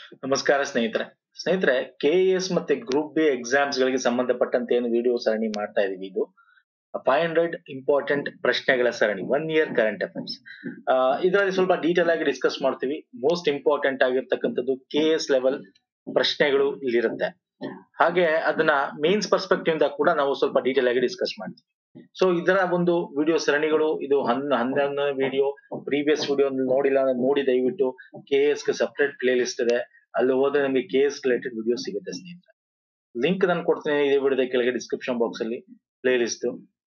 ನಮಸ್ಕಾರ ಸ್ನೇಹಿತರೆ ಸ್ನೇಹಿತರೆ ಕೆ ಎಸ್ ಮತ್ತೆ ಗ್ರೂಪ್ ಬಿ ಎಕ್ಸಾಮ್ಸ್ ಗಳಿಗೆ ಸಂಬಂಧಪಟ್ಟಂತೆ ಏನು ವಿಡಿಯೋ ಸರಣಿ ಮಾಡ್ತಾ ಇದೀವಿ ಇದು ಫೈವ್ ಹಂಡ್ರೆಡ್ ಇಂಪಾರ್ಟೆಂಟ್ ಪ್ರಶ್ನೆಗಳ ಸರಣಿ ಒನ್ ಇಯರ್ ಕರೆಂಟ್ ಅಫೇರ್ಸ್ ಇದರಲ್ಲಿ ಸ್ವಲ್ಪ ಡೀಟೇಲ್ ಆಗಿ ಡಿಸ್ಕಸ್ ಮಾಡ್ತೀವಿ ಮೋಸ್ಟ್ ಇಂಪಾರ್ಟೆಂಟ್ ಆಗಿರ್ತಕ್ಕಂಥದ್ದು ಕೆ ಎಸ್ ಲೆವೆಲ್ ಪ್ರಶ್ನೆಗಳು ಇಲ್ಲಿರುತ್ತೆ ಹಾಗೆ ಅದನ್ನ ಮೇನ್ಸ್ ಪರ್ಸ್ಪೆಕ್ಟಿವ್ ಇಂದ ಕೂಡ ನಾವು ಸ್ವಲ್ಪ ಡೀಟೇಲ್ ಆಗಿ ಡಿಸ್ಕಸ್ ಮಾಡ್ತೀವಿ ಸೊ ಇದರ ಒಂದು ವಿಡಿಯೋ ಸರಣಿಗಳು ಇದು ಹನ್ ಹನ್ನೊಂದನೇ ವಿಡಿಯೋ ಪ್ರೀವಿಯಸ್ ವಿಡಿಯೋ ನೋಡಿಲ್ಲ ಅಂದ್ರೆ ನೋಡಿ ದಯವಿಟ್ಟು ಕೆ ಎಸ್ ಗೆ ಸಪರೇಟ್ ಪ್ಲೇ ಲಿಸ್ಟ್ ಇದೆ ಅಲ್ಲಿ ಹೋದ್ರೆ ನಮಗೆ ಕೆ ಎಸ್ ರಿಲೇಟೆಡ್ ವಿಡಿಯೋ ಸಿಗುತ್ತೆ ಸ್ನೇಹಿತರೆ ಲಿಂಕ್ ನಾನು ಕೊಡ್ತೀನಿ ಇದೇ ವಿಡಿಯೋದ ಕೆಳಗೆ ಡಿಸ್ಕ್ರಿಪ್ಷನ್ ಬಾಕ್ಸ್ ಅಲ್ಲಿ ಪ್ಲೇ ಲಿಸ್ಟ್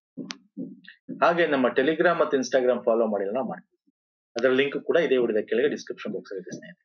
ಹಾಗೆ ನಮ್ಮ ಟೆಲಿಗ್ರಾಮ್ ಮತ್ತು ಇನ್ಸ್ಟಾಗ್ರಾಮ್ ಫಾಲೋ ಮಾಡಿಲ್ಲ ಮಾಡಿ ಅದರ ಲಿಂಕ್ ಕೂಡ ಇದೇ ವಿಡಿಯೋದ ಕೆಳಗೆ ಡಿಸ್ಕ್ರಿಪ್ಷನ್ ಬಾಕ್ಸ್ ಅಲ್ಲಿ ಇದೆ ಸ್ನೇಹಿತರೆ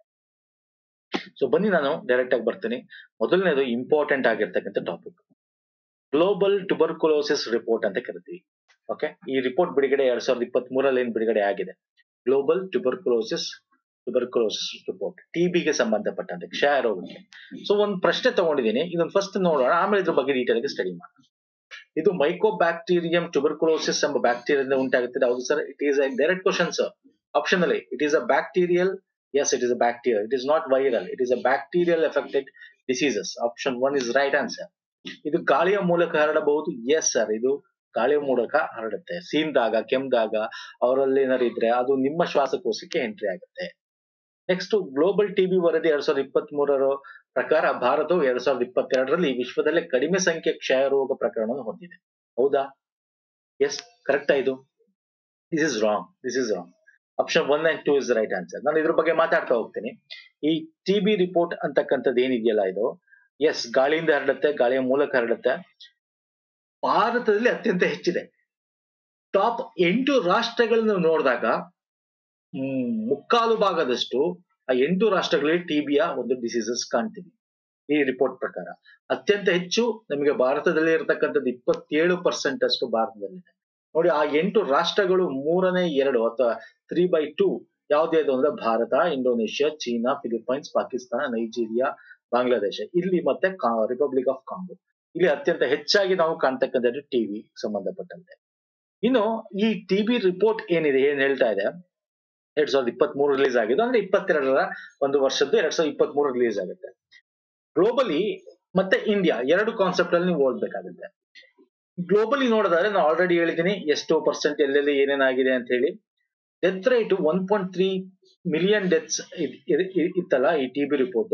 ಸೊ ಬನ್ನಿ ನಾನು ಡೈರೆಕ್ಟ್ ಆಗಿ ಬರ್ತೀನಿ ಮೊದಲನೇದು ಇಂಪಾರ್ಟೆಂಟ್ ಆಗಿರ್ತಕ್ಕಂಥ ಟಾಪಿಕ್ ಗ್ಲೋಬಲ್ ಟ್ಯುಬರ್ಕುಲೋಸಿಸ್ ರಿಪೋರ್ಟ್ ಅಂತ ಕರಿತೀವಿ ಓಕೆ ಈ ರಿಪೋರ್ಟ್ ಬಿಡುಗಡೆ ಎರಡ್ ಸಾವಿರದ ಇಪ್ಪತ್ತ್ ಮೂರಲ್ಲಿ ಏನ್ ಬಿಡುಗಡೆ ಆಗಿದೆ ಗ್ಲೋಬಲ್ ಟ್ಯುಬರ್ಕುಲೋಸಿಸ್ ಟ್ಯುಬರ್ಕುಲೋಸಿಸ್ ರಿಪೋರ್ಟ್ ಟಿಬಿಗೆ ಸಂಬಂಧಪಟ್ಟಂತೆ ಕ್ಷಯ ರೋಗಕ್ಕೆ ಸೊ ಒಂದು ಪ್ರಶ್ನೆ ತಗೊಂಡಿದ್ದೀನಿ ಇದನ್ನ ಫಸ್ಟ್ ನೋಡೋಣ ಆಮೇಲೆ ಇದ್ರ ಬಗ್ಗೆ ಡೀಟೇಲ್ ಆಗಿ ಸ್ಟಡಿ ಮಾಡೋಣ ಇದು ಮೈಕೋಬ್ಯಾಕ್ಟೀರಿಯಂ ಟ್ಯುಬರ್ಕುಲೋಸಿಸ್ ಎಂಬ ಬ್ಯಾಕ್ಟೀರಿಯಾದಿಂದ ಉಂಟಾಗುತ್ತದೆ ಹೌದು sir it is direct question sir option ಅಲ್ಲಿ it is a bacterial yes it is a bacterial it is not viral it is a bacterial affected diseases option 1 is right answer ಇದು ಗಾಳಿಯ ಮೂಲಕ ಹರಡಬಹುದು yes sir ಇದು ಗಾಳಿಯ ಮೂಲಕ ಹರಡುತ್ತೆ ಸೀನ್ದಾಗ ಕೆಮ್ದಾಗ ಅವರಲ್ಲಿ ಏನಾರು ಇದ್ರೆ ಅದು ನಿಮ್ಮ ಶ್ವಾಸಕೋಶಕ್ಕೆ ಎಂಟ್ರಿ ಆಗುತ್ತೆ ನೆಕ್ಸ್ಟ್ ಗ್ಲೋಬಲ್ ಟಿಬಿ ವರದಿ ಎರಡ್ ಸಾವಿರದ ಇಪ್ಪತ್ತ್ ಮೂರರ ಪ್ರಕಾರ ಭಾರತವು ಎರಡ್ ಸಾವಿರದ ಇಪ್ಪತ್ತೆರಡರಲ್ಲಿ ವಿಶ್ವದಲ್ಲೇ ಕಡಿಮೆ ಸಂಖ್ಯೆ ಕ್ಷಯ ರೋಗ ಪ್ರಕರಣವನ್ನು ಹೊಂದಿದೆ ಹೌದಾ ಎಸ್ ಕರೆಕ್ಟಾ ಇದು this is wrong this is wrong option one and two is right answer ನಾನು ಇದ್ರ ಬಗ್ಗೆ ಮಾತಾಡ್ತಾ ಹೋಗ್ತೀನಿ ಈ ಟಿ ಬಿ ರಿಪೋರ್ಟ್ ಅಂತಕ್ಕಂಥದ್ದು ಏನಿದೆಯಲ್ಲ ಇದು ಎಸ್ ಗಾಳಿಯಿಂದ ಹರಡುತ್ತೆ ಗಾಳಿಯ ಮೂಲಕ ಹರಡುತ್ತೆ ಭಾರತದಲ್ಲಿ ಅತ್ಯಂತ ಹೆಚ್ಚಿದೆ ಟಾಪ್ ಎಂಟು ರಾಷ್ಟ್ರಗಳನ್ನು ನೋಡಿದಾಗ ಹ್ಮ್ ಮುಕ್ಕಾಲು ಭಾಗದಷ್ಟು ಆ ಎಂಟು ರಾಷ್ಟ್ರಗಳಲ್ಲಿ ಟಿಬಿಯ ಒಂದು ಡಿಸೀಸಸ್ ಕಾಣ್ತೀವಿ ಈ ರಿಪೋರ್ಟ್ ಪ್ರಕಾರ ಅತ್ಯಂತ ಹೆಚ್ಚು ನಮಗೆ ಭಾರತದಲ್ಲಿ ಇರತಕ್ಕಂಥದ್ದು ಇಪ್ಪತ್ತೇಳು ಪರ್ಸೆಂಟ್ ಅಷ್ಟು ಭಾರತದಲ್ಲಿದೆ ನೋಡಿ ಆ ಎಂಟು ರಾಷ್ಟ್ರಗಳು ಮೂರನೇ ಎರಡು ಅಥವಾ ತ್ರೀ ಬೈ ಟೂ ಯಾವ್ದು ಅಂದ್ರೆ Bharat Indonesia China Philippines Pakistan Nigeria Bangladesh ಇಲ್ಲಿ ಮತ್ತೆ ರಿಪಬ್ಲಿಕ್ ಆಫ್ ಕಾಂಗೋ ಇಲ್ಲಿ ಅತ್ಯಂತ ಹೆಚ್ಚಾಗಿ ನಾವು ಕಾಣ್ತಕ್ಕಂಥದ್ದು ಟಿವಿ ಸಂಬಂಧಪಟ್ಟಂತೆ ಇನ್ನು ಈ ಟಿಬಿ ರಿಪೋರ್ಟ್ ಏನಿದೆ ಏನ್ ಹೇಳ್ತಾ ಇದೆ ಎರಡ್ ಸಾವಿರದ ಇಪ್ಪತ್ತ್ ಮೂರು ರಿಲೀಸ್ ಆಗಿದ್ದು ಅಂದ್ರೆ ಇಪ್ಪತ್ತೆರಡರ ಒಂದು ವರ್ಷದ್ದು ಎರಡ್ ಸಾವಿರದ ಇಪ್ಪತ್ತ್ ಮೂರು ರಿಲೀಸ್ ಆಗುತ್ತೆ ಗ್ಲೋಬಲಿ ಮತ್ತೆ ಇಂಡಿಯಾ ಎರಡು ಕಾನ್ಸೆಪ್ಟ್ ಅಲ್ಲಿ ನೀವು ಓದ್ಬೇಕಾಗುತ್ತೆ ಗ್ಲೋಬಲಿ ನೋಡೋದಾದ್ರೆ ನಾನು ಆಲ್ರೆಡಿ ಹೇಳಿದ್ದೀನಿ ಎಷ್ಟು ಪರ್ಸೆಂಟ್ ಎಲ್ಲೆಲ್ಲಿ ಏನೇನಾಗಿದೆ ಅಂತ ಹೇಳಿ death rate one point three million deaths ಇತ್ತಲ್ಲ ಈ ಟಿ ಬಿ ರಿಪೋರ್ಟ್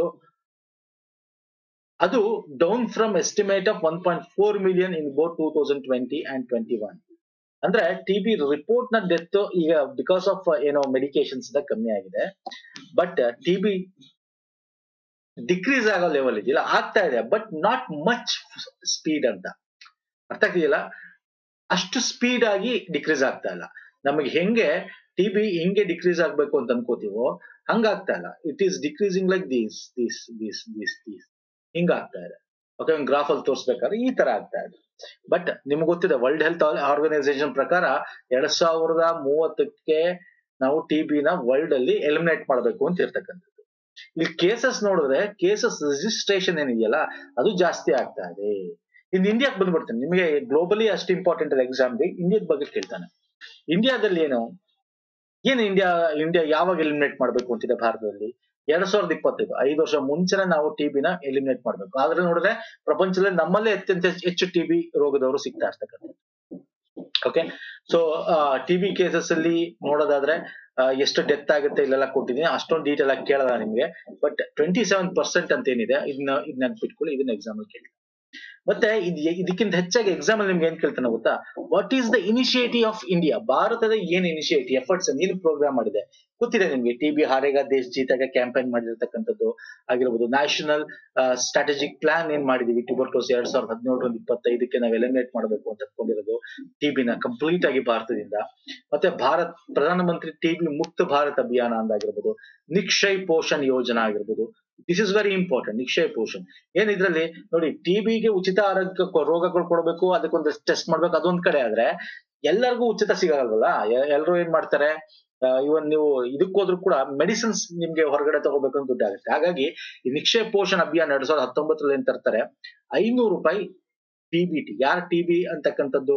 ಅದು down from estimate of one point four million in both two thousand twenty and twenty one ಅಂದ್ರೆ ಟಿ ಬಿ ರಿಪೋರ್ಟ್ ನ ಡೆತ್ ಈಗ ಬಿಕಾಸ್ ಆಫ್ ಏನೋ medications ಕಮ್ಮಿ ಆಗಿದೆ but T B decrease ಆಗೋ ಲೆವೆಲ್ ಇದೆಯಲ್ಲ ಆಗ್ತಾ ಇದೆ ಬಟ್ ನಾಟ್ ಮಚ್ ಸ್ಪೀಡ್ ಅಂತ ಅರ್ಥ ಆಗ್ತಿದೆಯಲ್ಲ ಅಷ್ಟು ಸ್ಪೀಡ್ ಆಗಿ ಡಿಕ್ರೀಸ್ ಆಗ್ತಾ ಇಲ್ಲ ನಮಗೆ ಹೆಂಗೆ ಟಿ ಬಿ ಹೆಂಗೆ ಡಿಕ್ರೀಸ್ ಆಗ್ಬೇಕು ಅಂತ ಅನ್ಕೋತೀವೋ ಹಂಗಾಗ್ತಾ ಇಲ್ಲ it is decreasing like these these these these these ಹಿಂಗಾಗ್ತಾ ಇದೆ ಓಕೆ ಒಂದು ಗ್ರಾಫ್ ಅಲ್ಲಿ ತೋರಿಸ್ಬೇಕಾದ್ರೆ ಈ ತರ ಆಗ್ತಾ ಇದೆ ಬಟ್ ನಿಮ್ಗೆ ಗೊತ್ತಿದೆ ವರ್ಲ್ಡ್ ಹೆಲ್ತ್ ಆರ್ಗನೈಸೇಷನ್ ಪ್ರಕಾರ ಎರಡ್ ಸಾವಿರದ ಮೂವತ್ತಕ್ಕೆ ನಾವು ಟಿ ಬಿನ ವರ್ಲ್ಡ್ ಅಲ್ಲಿ ಎಲಿಮಿನೇಟ್ ಮಾಡಬೇಕು ಅಂತ ಇರ್ತಕ್ಕಂಥದ್ದು ಇಲ್ಲಿ ಕೇಸಸ್ ನೋಡಿದ್ರೆ ಕೇಸಸ್ ರಿಜಿಸ್ಟ್ರೇಷನ್ ಏನಿದೆಯಲ್ಲ ಅದು ಜಾಸ್ತಿ ಆಗ್ತಾ ಇದೆ ಇನ್ನು ಇಂಡಿಯಾಕ್ ಬಂದ್ಬಿಡ್ತೇನೆ ನಿಮಗೆ ಗ್ಲೋಬಲಿ ಅಷ್ಟು ಇಂಪಾರ್ಟೆಂಟ್ ಅಲ್ಲ ಎಕ್ಸಾಮ್ಗೆ ಇಂಡಿಯಾದ ಬಗ್ಗೆ ಕೇಳ್ತಾನೆ ಇಂಡಿಯಾದಲ್ಲಿ ಏನು ಏನು ಇಂಡಿಯಾ ಇಂಡಿಯಾ ಯಾವಾಗ ಎಲಿಮಿನೇಟ್ ಮಾಡಬೇಕು ಅಂತಿದೆ ಭಾರತದಲ್ಲಿ ಎರಡ್ ಸಾವಿರದ ಇಪ್ಪತ್ತೈದು ಐದು ವರ್ಷ ಮುಂಚೆನೆ ನಾವು ಟಿಬಿನ ಎಲಿಮಿನೇಟ್ ಮಾಡಬೇಕು ಆದ್ರೆ ನೋಡಿದ್ರೆ ಪ್ರಪಂಚದಲ್ಲಿ ನಮ್ಮಲ್ಲೇ ಅತ್ಯಂತ ಹೆಚ್ಚು ಟಿಬಿ ರೋಗದವರು ಸಿಗ್ತಾ ಇರ್ತಕ್ಕಂಥದ್ದು ಓಕೆ ಸೊ ಟಿಬಿ ಕೇಸಸ್ ಅಲ್ಲಿ ನೋಡೋದಾದ್ರೆ ಎಷ್ಟು ಡೆತ್ ಆಗುತ್ತೆ ಇಲ್ಲೆಲ್ಲ ಕೊಟ್ಟಿದ್ದೀನಿ ಅಷ್ಟೊಂದು ಡೀಟೇಲ್ ಆಗಿ ಕೇಳಲ್ಲ ನಿಮ್ಗೆ ಬಟ್ ಟ್ವೆಂಟಿ ಸೆವೆನ್ ಪರ್ಸೆಂಟ್ ಅಂತ ಏನಿದೆ ಇದನ್ನ ಇದನ್ನ ನೆನ್ಪಿಟ್ಕೊಳ್ಳಿ ಇದನ್ನ ಎಕ್ಸಾಮ್ ಅಲ್ಲಿ ಕೇಳಿ ಮತ್ತೆ ಇದು ಇದಕ್ಕಿಂತ ಹೆಚ್ಚಾಗಿ ಎಕ್ಸಾಮ್ ಅಲ್ಲಿ ನಿಮ್ಗೆ ಏನ್ ಕೇಳ್ತಾನೆ ಗೊತ್ತಾ what is the initiative of India ಭಾರತದ ಏನ್ ಇನಿಷಿಯೇಟಿವ್ ಎಫರ್ಟ್ಸ್ ಏನು ಪ್ರೋಗ್ರಾಮ್ ಮಾಡಿದೆ ಗೊತ್ತಿದೆ ನಿಮ್ಗೆ ಟಿ ಬಿ ಹಾರೇಗ ದೇಶ್ ಜೀತಾಗ ಕ್ಯಾಂಪೇನ್ ಮಾಡಿರ್ತಕ್ಕಂಥದ್ದು ಆಗಿರ್ಬೋದು ನ್ಯಾಷನಲ್ ಸ್ಟ್ರಾಟಜಿಕ್ ಪ್ಲಾನ್ ಏನ್ ಮಾಡಿದೀವಿ ಟ್ಯೂಬರ್ಕ್ಲೋಸ್ ಎರಡ್ ಸಾವಿರದ ಹದಿನೇಳರಿಂದ ಇಪ್ಪತ್ತೈದಕ್ಕೆ ನಾವು ಎಲಿಮಿನೇಟ್ ಮಾಡಬೇಕು ಅಂತ ಅನ್ಕೊಂಡಿರೋದು ಟಿಬಿನ ಕಂಪ್ಲೀಟ್ ಆಗಿ ಭಾರತದಿಂದ ಮತ್ತೆ ಭಾರತ್ ಪ್ರಧಾನಮಂತ್ರಿ ಟಿಬಿ ಮುಕ್ತ ಭಾರತ್ ಅಭಿಯಾನ ಅಂದಾಗಿರ್ಬೋದು ನಿಕ್ಷಯ್ ಪೋಷಣ್ ಯೋಜನಾ ಆಗಿರ್ಬೋದು this is very important Nikshay Poshan ಏನ್ ಇದ್ರಲ್ಲಿ ನೋಡಿ ಟಿಬಿಗೆ ಉಚಿತ ಆರೋಗ್ಯ ರೋಗಗಳು ಕೊಡಬೇಕು ಅದಕ್ಕೊಂದು ಟೆಸ್ಟ್ ಮಾಡ್ಬೇಕು ಅದೊಂದ್ ಕಡೆ ಆದ್ರೆ ಎಲ್ಲರಿಗೂ ಉಚಿತ ಸಿಗಲ್ವಲ್ಲ ಎಲ್ಲರೂ ಏನ್ ಮಾಡ್ತಾರೆ ಇವನ್ ನೀವು ಇದಕ್ಕೆ ಹೋದ್ರು ಕೂಡ ಮೆಡಿಸಿನ್ಸ್ ನಿಮ್ಗೆ ಹೊರಗಡೆ ತಗೋಬೇಕು ಅಂತ ದುಡ್ಡಾಗುತ್ತೆ ಹಾಗಾಗಿ ಈ ನಿಕ್ಷಯ ಪೋಷಣ್ ಅಭಿಯಾನ ಎರಡ್ ಸಾವಿರದ ಹತ್ತೊಂಬತ್ತರಲ್ಲಿ ಏನ್ ತರ್ತಾರೆ ಐನೂರು ರೂಪಾಯಿ ಟಿ ಬಿ ಟಿ ಯಾರ್ ಟಿ ಬಿ ಅಂತಕ್ಕಂಥದ್ದು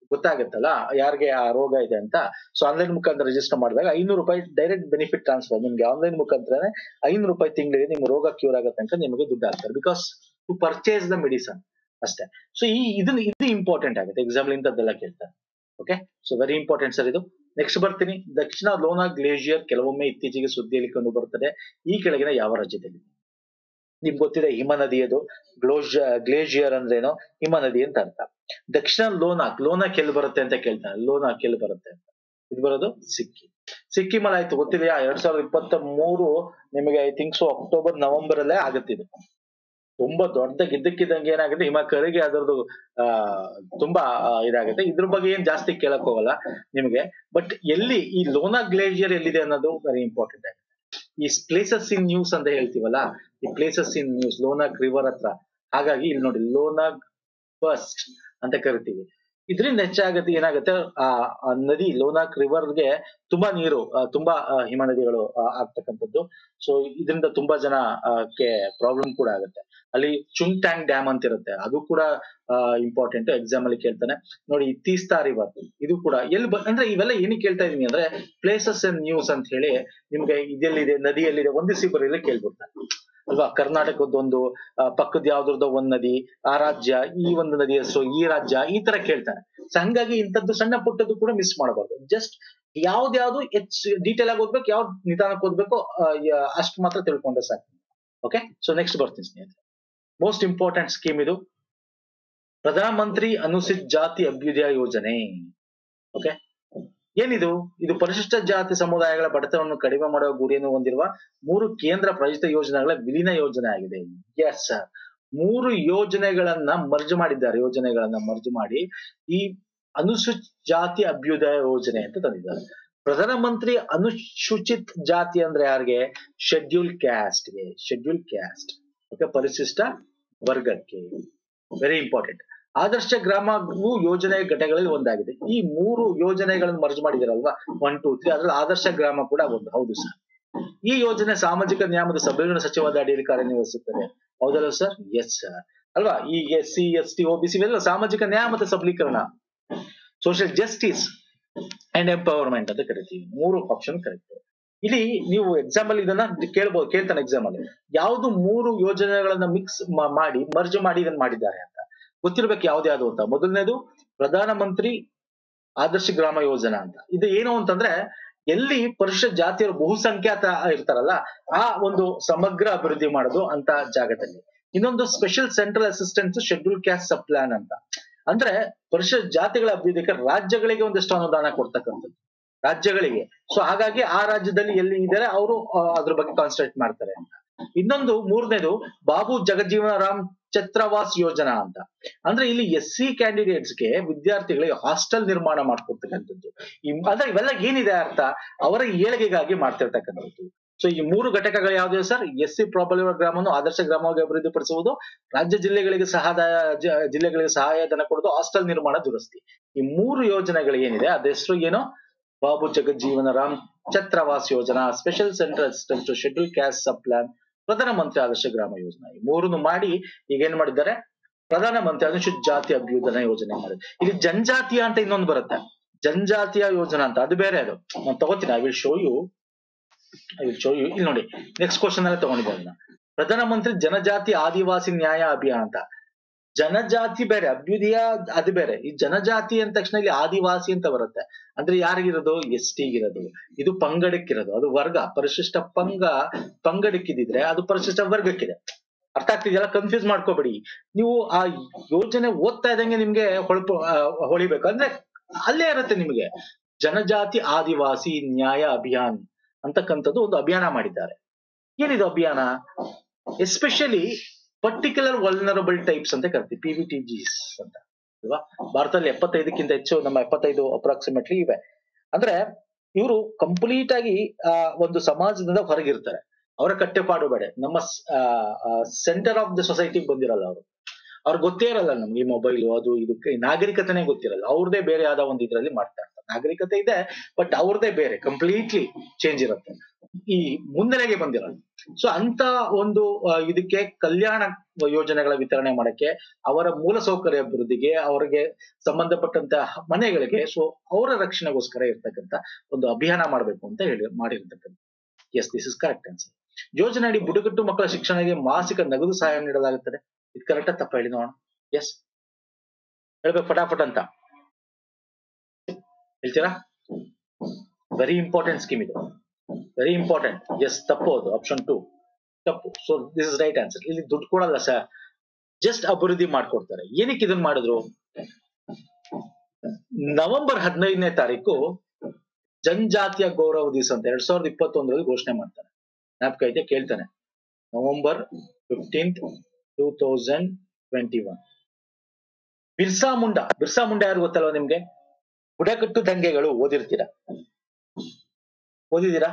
ಗೊತ್ತಾಗತ್ತಲ್ಲ ಯಾರಿಗೆ ಆ ರೋಗ ಇದೆ ಅಂತ ಸೊ ಆನ್ಲೈನ್ ಮುಖಾಂತರ ರಿಜಿಸ್ಟರ್ ಮಾಡಿದಾಗ ಐನೂರು ರೂಪಾಯಿ ಡೈರೆಕ್ಟ್ ಬೆನಿಫಿಟ್ ಟ್ರಾನ್ಸ್ಫರ್ ನಿಮ್ಗೆ ಆನ್ಲೈನ್ ಮುಖಾಂತರನೇ ಐನೂರು ರೂಪಾಯಿ ತಿಂಗಳಿಗೆ ನಿಮ್ ರೋಗ ಕ್ಯೂರ್ ಆಗತ್ತೆ ಅಂತ ನಿಮಗೆ ದುಡ್ಡು ಹಾಕ್ತಾರೆ because to purchase the medicine ಅಷ್ಟೇ ಸೊ ಈ ಇದನ್ನ ಇದು ಇಂಪಾರ್ಟೆಂಟ್ ಆಗುತ್ತೆ ಎಕ್ಸಾಂಪಲ್ ಇಂಥದ್ದೆಲ್ಲ ಕೇಳ್ತಾರೆ okay so very important sir ಇದು ನೆಕ್ಸ್ಟ್ ಬರ್ತೀನಿ ದಕ್ಷಿಣ ಲೋನಾ ಗ್ಲೇಷಿಯರ್ ಕೆಲವೊಮ್ಮೆ ಇತ್ತೀಚೆಗೆ ಸುದ್ದಿಯಲ್ಲಿ ಕಂಡು ಬರುತ್ತದೆ ಈ ಕೆಳಗಿನ ಯಾವ ರಾಜ್ಯದಲ್ಲಿ ನಿಮ್ಗೆ ಗೊತ್ತಿದೆ ಹಿಮ ನದಿ ಅದು ಗ್ಲೋಜ್ ಗ್ಲೇಷಿಯರ್ ಅಂದ್ರೇನು ಹಿಮ ನದಿ ಅಂತ ಅರ್ಥ ದಕ್ಷಿಣ ಲೋನಾಕ್ ಲೋನಾಕ್ ಎಲ್ಲಿ ಬರುತ್ತೆ ಅಂತ ಕೇಳ್ತಾನೆ ಲೋನಾಕ್ ಎಲ್ಲಿ ಬರುತ್ತೆ ಅಂತ ಇದು ಬರೋದು ಸಿಕ್ಕಿಂ ಸಿಕ್ಕಿಂ ಅಲ್ಲಿ ಆಯ್ತು ಗೊತ್ತಿದೆಯಾ ಎರಡ್ ಸಾವಿರದ ಇಪ್ಪತ್ತ ಮೂರು ನಿಮಗೆ I think so October November ಅಲ್ಲೇ ಆಗುತ್ತೆ ಇದು ತುಂಬಾ ದೊಡ್ಡದಾಗಿ ಇದ್ದಕ್ಕಿದ್ದಂಗೆ ಏನಾಗುತ್ತೆ ಹಿಮ ಕರಗಿ ಅದರದ್ದು ಆ ತುಂಬಾ ಆ, ಇದಾಗುತ್ತೆ ಇದ್ರ ಬಗ್ಗೆ ಏನ್ ಜಾಸ್ತಿ ಕೇಳಕ್ ಹೋಗಲ್ಲ ನಿಮಗೆ ಬಟ್ ಎಲ್ಲಿ ಈ ಲೋನಾ ಗ್ಲೇಷಿಯರ್ ಎಲ್ಲಿದೆ ಅನ್ನೋದು ವೆರಿ ಇಂಪಾರ್ಟೆಂಟ್ ಆಗುತ್ತೆ ಈ ಪ್ಲೇಸಸ್ ಇನ್ ನ್ಯೂಸ್ ಅಂತ ಹೇಳ್ತೀವಲ್ಲ ಈ ಪ್ಲೇಸಸ್ ಇನ್ ನ್ಯೂಸ್ ಲೋನಾಗ್ ರಿವರ್ ಹತ್ರ ಹಾಗಾಗಿ ಇಲ್ಲಿ ನೋಡಿ ಲೋನಾಗ್ ಫಸ್ಟ್ ಅಂತ ಕರಿತೀವಿ ಇದರಿಂದ ಹೆಚ್ಚಾಗುತ್ತೆ ಏನಾಗುತ್ತೆ ಆ ಆ ನದಿ ಲೋನಾಕ್ ರಿವರ್ಗೆ ತುಂಬಾ ನೀರು ಆ, ತುಂಬಾ ಆ, ಹಿಮ ನದಿಗಳು ಆ, ಆಗ್ತಕ್ಕಂಥದ್ದು ಸೊ ಇದರಿಂದ ತುಂಬಾ ಜನ ಆ, ಕ್ಕೆ ಪ್ರಾಬ್ಲಮ್ ಕೂಡ ಆಗುತ್ತೆ ಅಲ್ಲಿ ಚುಂಗ್ ಟ್ಯಾಂಗ್ ಡ್ಯಾಮ್ ಅಂತ ಇರುತ್ತೆ ಅದು ಕೂಡ ಇಂಪಾರ್ಟೆಂಟ್ ಎಕ್ಸಾಮ್ ಅಲ್ಲಿ ಕೇಳ್ತಾನೆ ನೋಡಿ ಈ ತೀಸ್ತಾ ರಿವರ್ ಇದು ಕೂಡ ಎಲ್ಲಿ ಬ- ಅಂದ್ರೆ ಇವೆಲ್ಲ ಏನಕ್ಕೆ ಕೇಳ್ತಾ ಇದೀನಿ ಅಂದ್ರೆ ಪ್ಲೇಸಸ್ ಅಂಡ್ ನ್ಯೂಸ್ ಅಂತ ಹೇಳಿ ನಿಮ್ಗೆ ಇದೆಲ್ಲಿದೆ ನದಿ ಎಲ್ಲಿದೆ ಒಂದಿಸಿ ಬರೀಲಿ ಕೇಳ್ಬಿಡ್ತಾನೆ ಅಲ್ವಾ ಕರ್ನಾಟಕದೊಂದು ಆ, ಪಕ್ಕದ ಯಾವ್ದ್ರದ್ದೋ ಒಂದ್ ನದಿ ಆ ರಾಜ್ಯ ಈ ಒಂದು ನದಿ ಹೆಸರು ಈ ರಾಜ್ಯ ಈ ತರ ಕೇಳ್ತಾನೆ ಸೊ ಹಂಗಾಗಿ ಇಂಥದ್ದು ಸಣ್ಣ ಪುಟ್ಟದ್ದು ಕೂಡ ಮಿಸ್ ಮಾಡಬಾರ್ದು ಜಸ್ಟ್ ಯಾವ್ದ್ಯಾವ್ದು ಹೆಚ್ಚು ಡೀಟೇಲ್ ಆಗಿ ಓದ್ಬೇಕು ಯಾವ್ದು ನಿಧಾನಕ್ಕೆ ಓದ್ಬೇಕು ಅಷ್ಟು ಮಾತ್ರ ತಿಳ್ಕೊಂಡ್ರೆ ಸಾಕು ಓಕೆ ಸೊ ನೆಕ್ಸ್ಟ್ ಬರ್ತೀನಿ ಸ್ನೇಹಿತರೆ ಮೋಸ್ಟ್ ಇಂಪಾರ್ಟೆಂಟ್ ಸ್ಕೀಮ್ ಇದು ಪ್ರಧಾನ ಮಂತ್ರಿ ಅನುಸೂಚಿತ ಜಾತಿ ಅಭ್ಯುದಯ ಯೋಜನೆ ಓಕೆ ಏನಿದು ಇದು ಪರಿಶಿಷ್ಟ ಜಾತಿ ಸಮುದಾಯಗಳ ಬಡತನವನ್ನು ಕಡಿಮೆ ಮಾಡುವ ಗುರಿಯನ್ನು ಹೊಂದಿರುವ ಮೂರು ಕೇಂದ್ರ ಪ್ರಾಯೋಜಿತ ಯೋಜನೆಗಳ ವಿಲೀನ ಯೋಜನೆ ಆಗಿದೆ ಎಸ್ ಸರ್ ಮೂರು ಯೋಜನೆಗಳನ್ನ ಮರ್ಜ್ ಮಾಡಿದ್ದಾರೆ ಯೋಜನೆಗಳನ್ನ ಮರ್ಜ್ ಮಾಡಿ ಈ ಅನುಸೂಚಿತ ಜಾತಿ ಅಭ್ಯುದಯ ಯೋಜನೆ ಅಂತ ತಂದಿದ್ದಾರೆ ಪ್ರಧಾನ ಮಂತ್ರಿ ಅನುಸೂಚಿತ ಜಾತಿ ಅಂದ್ರೆ ಯಾರಿಗೆ ಶೆಡ್ಯೂಲ್ ಕ್ಯಾಸ್ಟ್ಗೆ ಶೆಡ್ಯೂಲ್ ಕ್ಯಾಸ್ಟ್ ಓಕೆ ಪರಿಶಿಷ್ಟ ವರ್ಗಕ್ಕೆ ವೆರಿ ಇಂಪಾರ್ಟೆಂಟ್ ಆದರ್ಶ ಗ್ರಾಮವು ಯೋಜನೆ ಘಟಕಗಳಲ್ಲಿ ಒಂದಾಗಿದೆ ಈ ಮೂರು ಯೋಜನೆಗಳನ್ನು ಮರ್ಜ್ ಮಾಡಿದಾರಲ್ವಾ ಒನ್ ಟೂ ತ್ರೀ ಅದ್ರಲ್ಲಿ ಆದರ್ಶ ಗ್ರಾಮ ಕೂಡ ಒಂದು ಹೌದು ಸರ್ ಈ ಯೋಜನೆ ಸಾಮಾಜಿಕ ನ್ಯಾಯದ ಸಬಲೀಕರಣ ಸಚಿವಾಲಯದ ಅಡಿಯಲ್ಲಿ ಕಾರ್ಯನಿರ್ವಹಿಸುತ್ತದೆ ಹೌದಲ್ಲ ಸರ್ ಎಸ್ ಸರ್ ಅಲ್ವಾ ಈ S C S T OBC ಇವೆಲ್ಲ ಸಾಮಾಜಿಕ ನ್ಯಾಯ ಮತ್ತು ಸಬಲೀಕರಣ ಸೋಷಿಯಲ್ ಜಸ್ಟಿಸ್ ಅಂಡ್ ಎಂಪವರ್ಮೆಂಟ್ ಅಂತ ಕರಿತೀವಿ ಮೂರು ಆಪ್ಷನ್ ಕರೆಕ್ಟ್ ಇಲ್ಲಿ ನೀವು ಎಕ್ಸಾಮ್ ಅಲ್ಲಿ ಇದನ್ನ ಕೇಳ್ಬೋದು ಕೇಳ್ತಾನೆ ಎಕ್ಸಾಮ್ ಅಲ್ಲಿ ಯಾವ್ದು ಮೂರು ಯೋಜನೆಗಳನ್ನ ಮಿಕ್ಸ್ ಮಾಡಿ ಮರ್ಜ್ ಮಾಡಿ ಇದನ್ನ ಮಾಡಿದ್ದಾರೆ ಅಂತ ಗೊತ್ತಿರ್ಬೇಕು ಯಾವ್ದ್ಯಾವ್ದು ಅಂತ ಮೊದಲನೇದು ಪ್ರಧಾನ ಮಂತ್ರಿ ಆದರ್ಶ ಗ್ರಾಮ ಯೋಜನಾ ಅಂತ ಇದು ಏನು ಅಂತಂದ್ರೆ ಎಲ್ಲಿ ಪರಿಶಿಷ್ಟ ಜಾತಿಯರು ಬಹುಸಂಖ್ಯಾತ ಇರ್ತಾರಲ್ಲ ಆ ಒಂದು ಸಮಗ್ರ ಅಭಿವೃದ್ಧಿ ಮಾಡೋದು ಅಂತ ಜಾಗದಲ್ಲಿ ಇನ್ನೊಂದು special central assistance schedule caste sub plan ಅಂತ ಅಂದ್ರೆ ಪರಿಶಿಷ್ಟ ಜಾತಿಗಳ ಅಭಿವೃದ್ಧಿಗೆ ರಾಜ್ಯಗಳಿಗೆ ಒಂದಿಷ್ಟು ಅನುದಾನ ಕೊಡ್ತಕ್ಕಂಥದ್ದು ರಾಜ್ಯಗಳಿಗೆ ಸೊ ಹಾಗಾಗಿ ಆ ರಾಜ್ಯದಲ್ಲಿ ಎಲ್ಲಿ ಇದ್ದಾರೆ ಅವರು ಅದ್ರ ಬಗ್ಗೆ ಕಾನ್ಸಂಟ್ರೇಟ್ ಮಾಡ್ತಾರೆ ಅಂತ ಇನ್ನೊಂದು ಮೂರನೇದು ಬಾಬು ಜಗಜೀವನ ರಾಮ್ ಛತ್ರವಾಸ್ ಯೋಜನಾ ಅಂತ ಅಂದ್ರೆ ಇಲ್ಲಿ ಎಸ್ ಸಿ ಕ್ಯಾಂಡಿಡೇಟ್ಸ್ಗೆ ವಿದ್ಯಾರ್ಥಿಗಳಿಗೆ ಹಾಸ್ಟೆಲ್ ನಿರ್ಮಾಣ ಮಾಡ್ಕೊಡ್ತಕ್ಕಂಥದ್ದು ಈ ಅಂದ್ರೆ ಇವೆಲ್ಲ ಏನಿದೆ ಅರ್ಥ ಅವರ ಏಳಿಗೆಗಾಗಿ ಮಾಡ್ತಿರ್ತಕ್ಕಂಥದ್ದು ಸೊ ಈ ಮೂರು ಘಟಕಗಳು ಯಾವ್ದು ಸರ್ ಎಸ್ ಸಿ ಪ್ರಾಬಲ್ಯ ಗ್ರಾಮವನ್ನು ಆದರ್ಶ ಗ್ರಾಮವಾಗಿ ಅಭಿವೃದ್ಧಿಪಡಿಸುವುದು ರಾಜ್ಯ ಜಿಲ್ಲೆಗಳಿಗೆ ಸಹಾಯ ಜ- ಜಿಲ್ಲೆಗಳಿಗೆ ಸಹಾಯಧನ ಕೊಡೋದು ಹಾಸ್ಟೆಲ್ ನಿರ್ಮಾಣ ದುರಸ್ತಿ ಈ ಮೂರು ಯೋಜನೆಗಳು ಏನಿದೆ ಅದ ಹೆಸರು ಏನು Babu ಜಗಜ್ಜೀವನ Ram Chhatrawas Yojana special central assistance to schedule caste sub plan Pradhan Mantri ಆದರ್ಶ ಗ್ರಾಮ ಯೋಜನಾ ಈ ಮೂರನ್ನು ಮಾಡಿ ಈಗ ಏನ್ ಮಾಡಿದ್ದಾರೆ ಪ್ರಧಾನ ಮಂತ್ರಿ ಅನುಸೂಚಿತ ಜಾತಿ ಅಭ್ಯುದಯ ಯೋಜನೆ ಮಾಡಿದ್ರು ಇಲ್ಲಿ ಜನಜಾತಿಯ ಅಂತ ಇನ್ನೊಂದು ಬರುತ್ತೆ ಜನಜಾತಿಯ ಯೋಜನಾ ಅಂತ ಅದು ಬೇರೆ ಅದು ನಾನು ತಗೋತೀನಿ I will show you I will show you ಇಲ್ಲಿ ನೋಡಿ ನೆಕ್ಸ್ಟ್ ಕ್ವಶನ್ ಅಲ್ಲೇ ತಗೊಂಡಿದ್ದಾರೆ ನಾನು ಪ್ರಧಾನ ಮಂತ್ರಿ ಜನಜಾತಿ ಆದಿವಾಸಿ ನ್ಯಾಯ ಅಭಿಯಾನ ಅಂತ ಜನಜಾತಿ ಬೇರೆ ಅಭ್ಯುದಯ ಅದು ಬೇರೆ ಈ ಜನಜಾತಿ ಅಂದ ತಕ್ಷಣ ಇಲ್ಲಿ ಆದಿವಾಸಿ ಅಂತ ಬರುತ್ತೆ ಅಂದ್ರೆ ಯಾರಿಗಿರೋದು ಎಸ್ ಟಿಗಿರೋದು ಇದು ಪಂಗಡಕ್ಕಿರೋದು ಅದು ವರ್ಗ ಪರಿಶಿಷ್ಟ ಪಂಗ ಪಂಗಡಕ್ಕಿದ್ರೆ ಅದು ಪರಿಶಿಷ್ಟ ವರ್ಗಕ್ಕಿದೆ ಅರ್ಥ ಆಗ್ತಿದೆಯಲ್ಲ ಕನ್ಫ್ಯೂಸ್ ಮಾಡ್ಕೋಬೇಡಿ ನೀವು ಆ ಯೋಜನೆ ಓದ್ತಾ ಇದ್ದಂಗೆ ನಿಮ್ಗೆ ಹೊಳಪು ಆ, ಹೊಳಿಬೇಕು ಅಂದ್ರೆ ಅಲ್ಲೇ ಇರುತ್ತೆ ನಿಮಗೆ ಜನಜಾತಿ ಆದಿವಾಸಿ ನ್ಯಾಯ ಅಭಿಯಾನ್ ಅಂತಕ್ಕಂಥದ್ದು ಒಂದು ಅಭಿಯಾನ ಮಾಡಿದ್ದಾರೆ ಏನಿದು ಅಭಿಯಾನ ಎಸ್ಪೆಷಲಿ ಪರ್ಟಿಕ್ಯುಲರ್ ವಲ್ನರಬಲ್ ಟೈಪ್ಸ್ ಅಂತ ಕರಿತೀವಿ ಪಿ ವಿ ಟಿ ಜಿಸ್ ಅಂತ ಅಲ್ವಾ ಭಾರತದಲ್ಲಿ ಎಪ್ಪತ್ತೈದಕ್ಕಿಂತ ಹೆಚ್ಚು ನಮ್ಮ ಎಪ್ಪತ್ತೈದು ಅಪ್ರಾಕ್ಸಿಮೇಟ್ಲಿ ಇವೆ ಅಂದ್ರೆ ಇವರು ಕಂಪ್ಲೀಟ್ ಆಗಿ ಆ ಒಂದು ಸಮಾಜದಿಂದ ಹೊರಗಿರ್ತಾರೆ ಅವರ ಕಟ್ಟೆಪಾಡು ಬೇಡ ನಮ್ಮ ಸೆಂಟರ್ ಆಫ್ ದ ಸೊಸೈಟಿಗೆ ಬಂದಿರಲ್ಲ ಅವರು ಅವ್ರಿಗೆ ಗೊತ್ತೇ ಇರಲ್ಲ ನಮ್ಗೆ ಈ ಮೊಬೈಲ್ ಅದು ಇದು ಕ- ನಾಗರಿಕತೆನೇ ಗೊತ್ತಿರಲ್ಲ ಅವ್ರದೇ ಬೇರೆ ಆದ ಒಂದು ಇದ್ರಲ್ಲಿ ಮಾಡ್ತಾ ಇರ್ತಾರೆ ನಾಗರಿಕತೆ ಇದೆ ಬಟ್ ಅವ್ರದೇ ಬೇರೆ ಕಂಪ್ಲೀಟ್ಲಿ ಚೇಂಜ್ ಇರುತ್ತೆ ಈ ಮುನ್ನೆಲೆಗೆ ಬಂದಿರೋದು ಸೊ ಅಂತ ಒಂದು ಆ, ಇದಕ್ಕೆ ಕಲ್ಯಾಣ ಯೋಜನೆಗಳ ವಿತರಣೆ ಮಾಡಕ್ಕೆ ಅವರ ಮೂಲಸೌಕರ್ಯ ಅಭಿವೃದ್ಧಿಗೆ ಅವರಿಗೆ ಸಂಬಂಧಪಟ್ಟಂತಹ ಮನೆಗಳಿಗೆ ಸೊ ಅವರ ರಕ್ಷಣೆಗೋಸ್ಕರ ಇರ್ತಕ್ಕಂಥ ಒಂದು ಅಭಿಯಾನ ಮಾಡಬೇಕು ಅಂತ ಹೇಳಿ ಮಾಡಿರ್ತಕ್ಕಂಥ yes this is correct answer ಯೋಜನೆ ಅಡಿ ಬುಡಕಟ್ಟು ಮಕ್ಕಳ ಶಿಕ್ಷಣಕ್ಕೆ ಮಾಸಿಕ ನಗದು ಸಹಾಯ ನೀಡಲಾಗುತ್ತದೆ ಇದು ಕರೆಕ್ಟ್ ತಪ್ಪ ಹೇಳಿ ನೋಡೋಣ ಎಸ್ ಹೇಳ್ಬೇಕು ಫಟಾಫಟ್ ಅಂತ ಹೇಳ್ತೀರಾ ವೆರಿ ಇಂಪಾರ್ಟೆಂಟ್ ಸ್ಕೀಮ್ ಇದು ವೆರಿ ಇಂಪಾರ್ಟೆಂಟ್ ಎಸ್ ತಪ್ಪು ಅದು ಆಪ್ಷನ್ ಟು ತಪ್ಪು so this is right answer ಇಲ್ಲಿ ದುಡ್ಡು ಕೊಡಲ್ಲ ಸರ್ ಜಸ್ಟ್ ಅಭಿವೃದ್ಧಿ ಮಾಡ್ಕೊಡ್ತಾರೆ ಏನಕ್ಕೆ ಇದನ್ನ ಮಾಡಿದ್ರು ನವೆಂಬರ್ ಹದಿನೈದನೇ ತಾರೀಕು ಜನಜಾತಿಯ ಗೌರವ ದಿವಸ ಅಂತ ಎರಡ್ ಸಾವಿರದ ಇಪ್ಪತ್ತೊಂದರಲ್ಲಿ ಘೋಷಣೆ ಮಾಡ್ತಾರೆ ಜ್ಞಾಪಕ ಐತೆ ಕೇಳ್ತಾನೆ November fifteenth two thousand twenty one Birsa Munda Birsa Munda ಯಾರು ಗೊತ್ತಲ್ವಾ ನಿಮ್ಗೆ ಬುಡಕಟ್ಟು ದಂಗೆಗಳು ಓದಿರ್ತೀರಾ ಓದಿದ್ದೀರಾ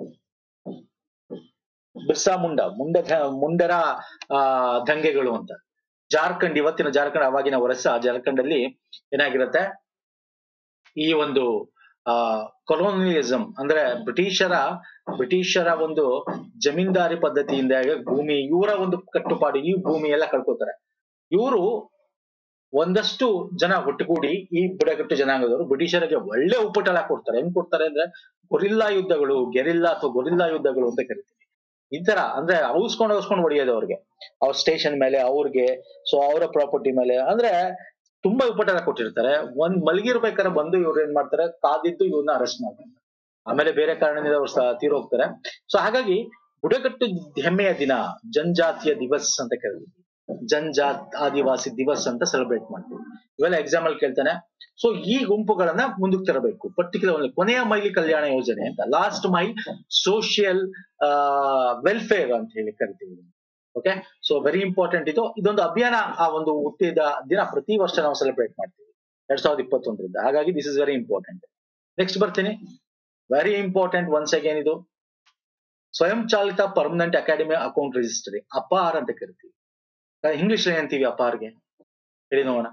ಬಿರ್ಸಾ ಮುಂಡಾ ಮುಂಡ ಮುಂಡರ ಆ ದಂಗೆಗಳು ಅಂತ ಜಾರ್ಖಂಡ್ ಇವತ್ತಿನ ಜಾರ್ಖಂಡ್ ಅವಾಗಿನ ಒರಸ ಜಾರ್ಖಂಡ್ ಅಲ್ಲಿ ಏನಾಗಿರುತ್ತೆ ಈ ಒಂದು ಆ ಕೊಲೋನಿಯಲಿಸಂ ಅಂದ್ರೆ ಬ್ರಿಟಿಷರ ಬ್ರಿಟಿಷರ ಒಂದು ಜಮೀನ್ದಾರಿ ಪದ್ಧತಿಯಿಂದ ಭೂಮಿ ಇವರ ಒಂದು ಕಟ್ಟುಪಾಡು ಈ ಭೂಮಿ ಎಲ್ಲ ಕಳ್ಕೊತಾರೆ ಇವರು ಒಂದಷ್ಟು ಜನ ಒಟ್ಟುಗೂಡಿ ಈ ಬುಡಕಟ್ಟು ಜನಾಂಗದವರು ಬ್ರಿಟಿಷರಿಗೆ ಒಳ್ಳೆ ಉಪಟಳ ಕೊಡ್ತಾರೆ ಹೆಂಗ್ ಕೊಡ್ತಾರೆ ಅಂದ್ರೆ ಗೊರಿಲ್ಲಾ ಯುದ್ಧಗಳು ಗೆರಿಲ್ಲಾ ಅಥವಾ ಗೊರಿಲ್ಲಾ ಯುದ್ಧಗಳು ಅಂತ ಕರಿತೀವಿ ಈ ತರ ಅಂದ್ರೆ ಔಸ್ಕೊಂಡು ಔಸ್ಕೊಂಡು ಹೊಡೆಯೋದು ಅವ್ರಿಗೆ ಅವ್ರ ಸ್ಟೇಷನ್ ಮೇಲೆ ಅವ್ರಿಗೆ ಸೊ ಅವರ ಪ್ರಾಪರ್ಟಿ ಮೇಲೆ ಅಂದ್ರೆ ತುಂಬಾ ಉಪಟಳ ಕೊಟ್ಟಿರ್ತಾರೆ ಒಂದ್ ಮಲಗಿರ್ಬೇಕಾದ್ರೆ ಬಂದು ಇವ್ರು ಏನ್ ಮಾಡ್ತಾರೆ ಕಾದಿದ್ದು ಇವ್ರನ್ನ ಅರೆಸ್ಟ್ ಮಾಡ್ತಾರೆ ಆಮೇಲೆ ಬೇರೆ ಕಾರಣದಿಂದ ಅವ್ರು ಸ- ತೀರೋಗ್ತಾರೆ ಸೊ ಹಾಗಾಗಿ ಬುಡಕಟ್ಟು ಹೆಮ್ಮೆಯ ದಿನ ಜನಜಾತಿಯ ದಿವಸ್ ಅಂತ ಕರೀತೀವಿ ಜನಜಾತ್ ಆದಿವಾಸಿ ದಿವಸ್ ಅಂತ ಸೆಲೆಬ್ರೇಟ್ ಮಾಡ್ತೀವಿ ಇವೆಲ್ಲ ಎಕ್ಸಾಮ್ ಅಲ್ಲಿ ಕೇಳ್ತಾನೆ ಸೊ ಈ ಗುಂಪುಗಳನ್ನ ಮುಂದಕ್ಕೆ ತರಬೇಕು ಪರ್ಟಿಕ್ಯುಲರ್ ಕೊನೆಯ ಮೈಲಿ ಕಲ್ಯಾಣ ಯೋಜನೆ ಅಂತ ಲಾಸ್ಟ್ ಮೈಲ್ ಸೋಷಿಯಲ್ ವೆಲ್ಫೇರ್ ಅಂತ ಹೇಳಿ ಕರಿತೀವಿ ಓಕೆ ಸೊ ವೆರಿ ಇಂಪಾರ್ಟೆಂಟ್ ಇದು ಇದೊಂದು ಅಭಿಯಾನ ಆ ಒಂದು ಹುಟ್ಟಿದ ದಿನ ಪ್ರತಿ ವರ್ಷ ನಾವು ಸೆಲೆಬ್ರೇಟ್ ಮಾಡ್ತೀವಿ ಎರಡ್ ಸಾವಿರದ ಇಪ್ಪತ್ತೊಂದರಿಂದ ಹಾಗಾಗಿ this is very important next ಬರ್ತೀನಿ ವೆರಿ ಇಂಪಾರ್ಟೆಂಟ್ ಒನ್ಸ್ ಅಗೇನ್ ಇದು ಸ್ವಯಂ ಚಾಲಿತ permanent academy account registry APAAR ಅಂತ ಕರಿತೀವಿ ಇಂಗ್ಲಿಷ್ ಏನಂತೀವಿ ಅಪಾರ್ಗೆ ಹೇಳಿ ನೋಡೋಣ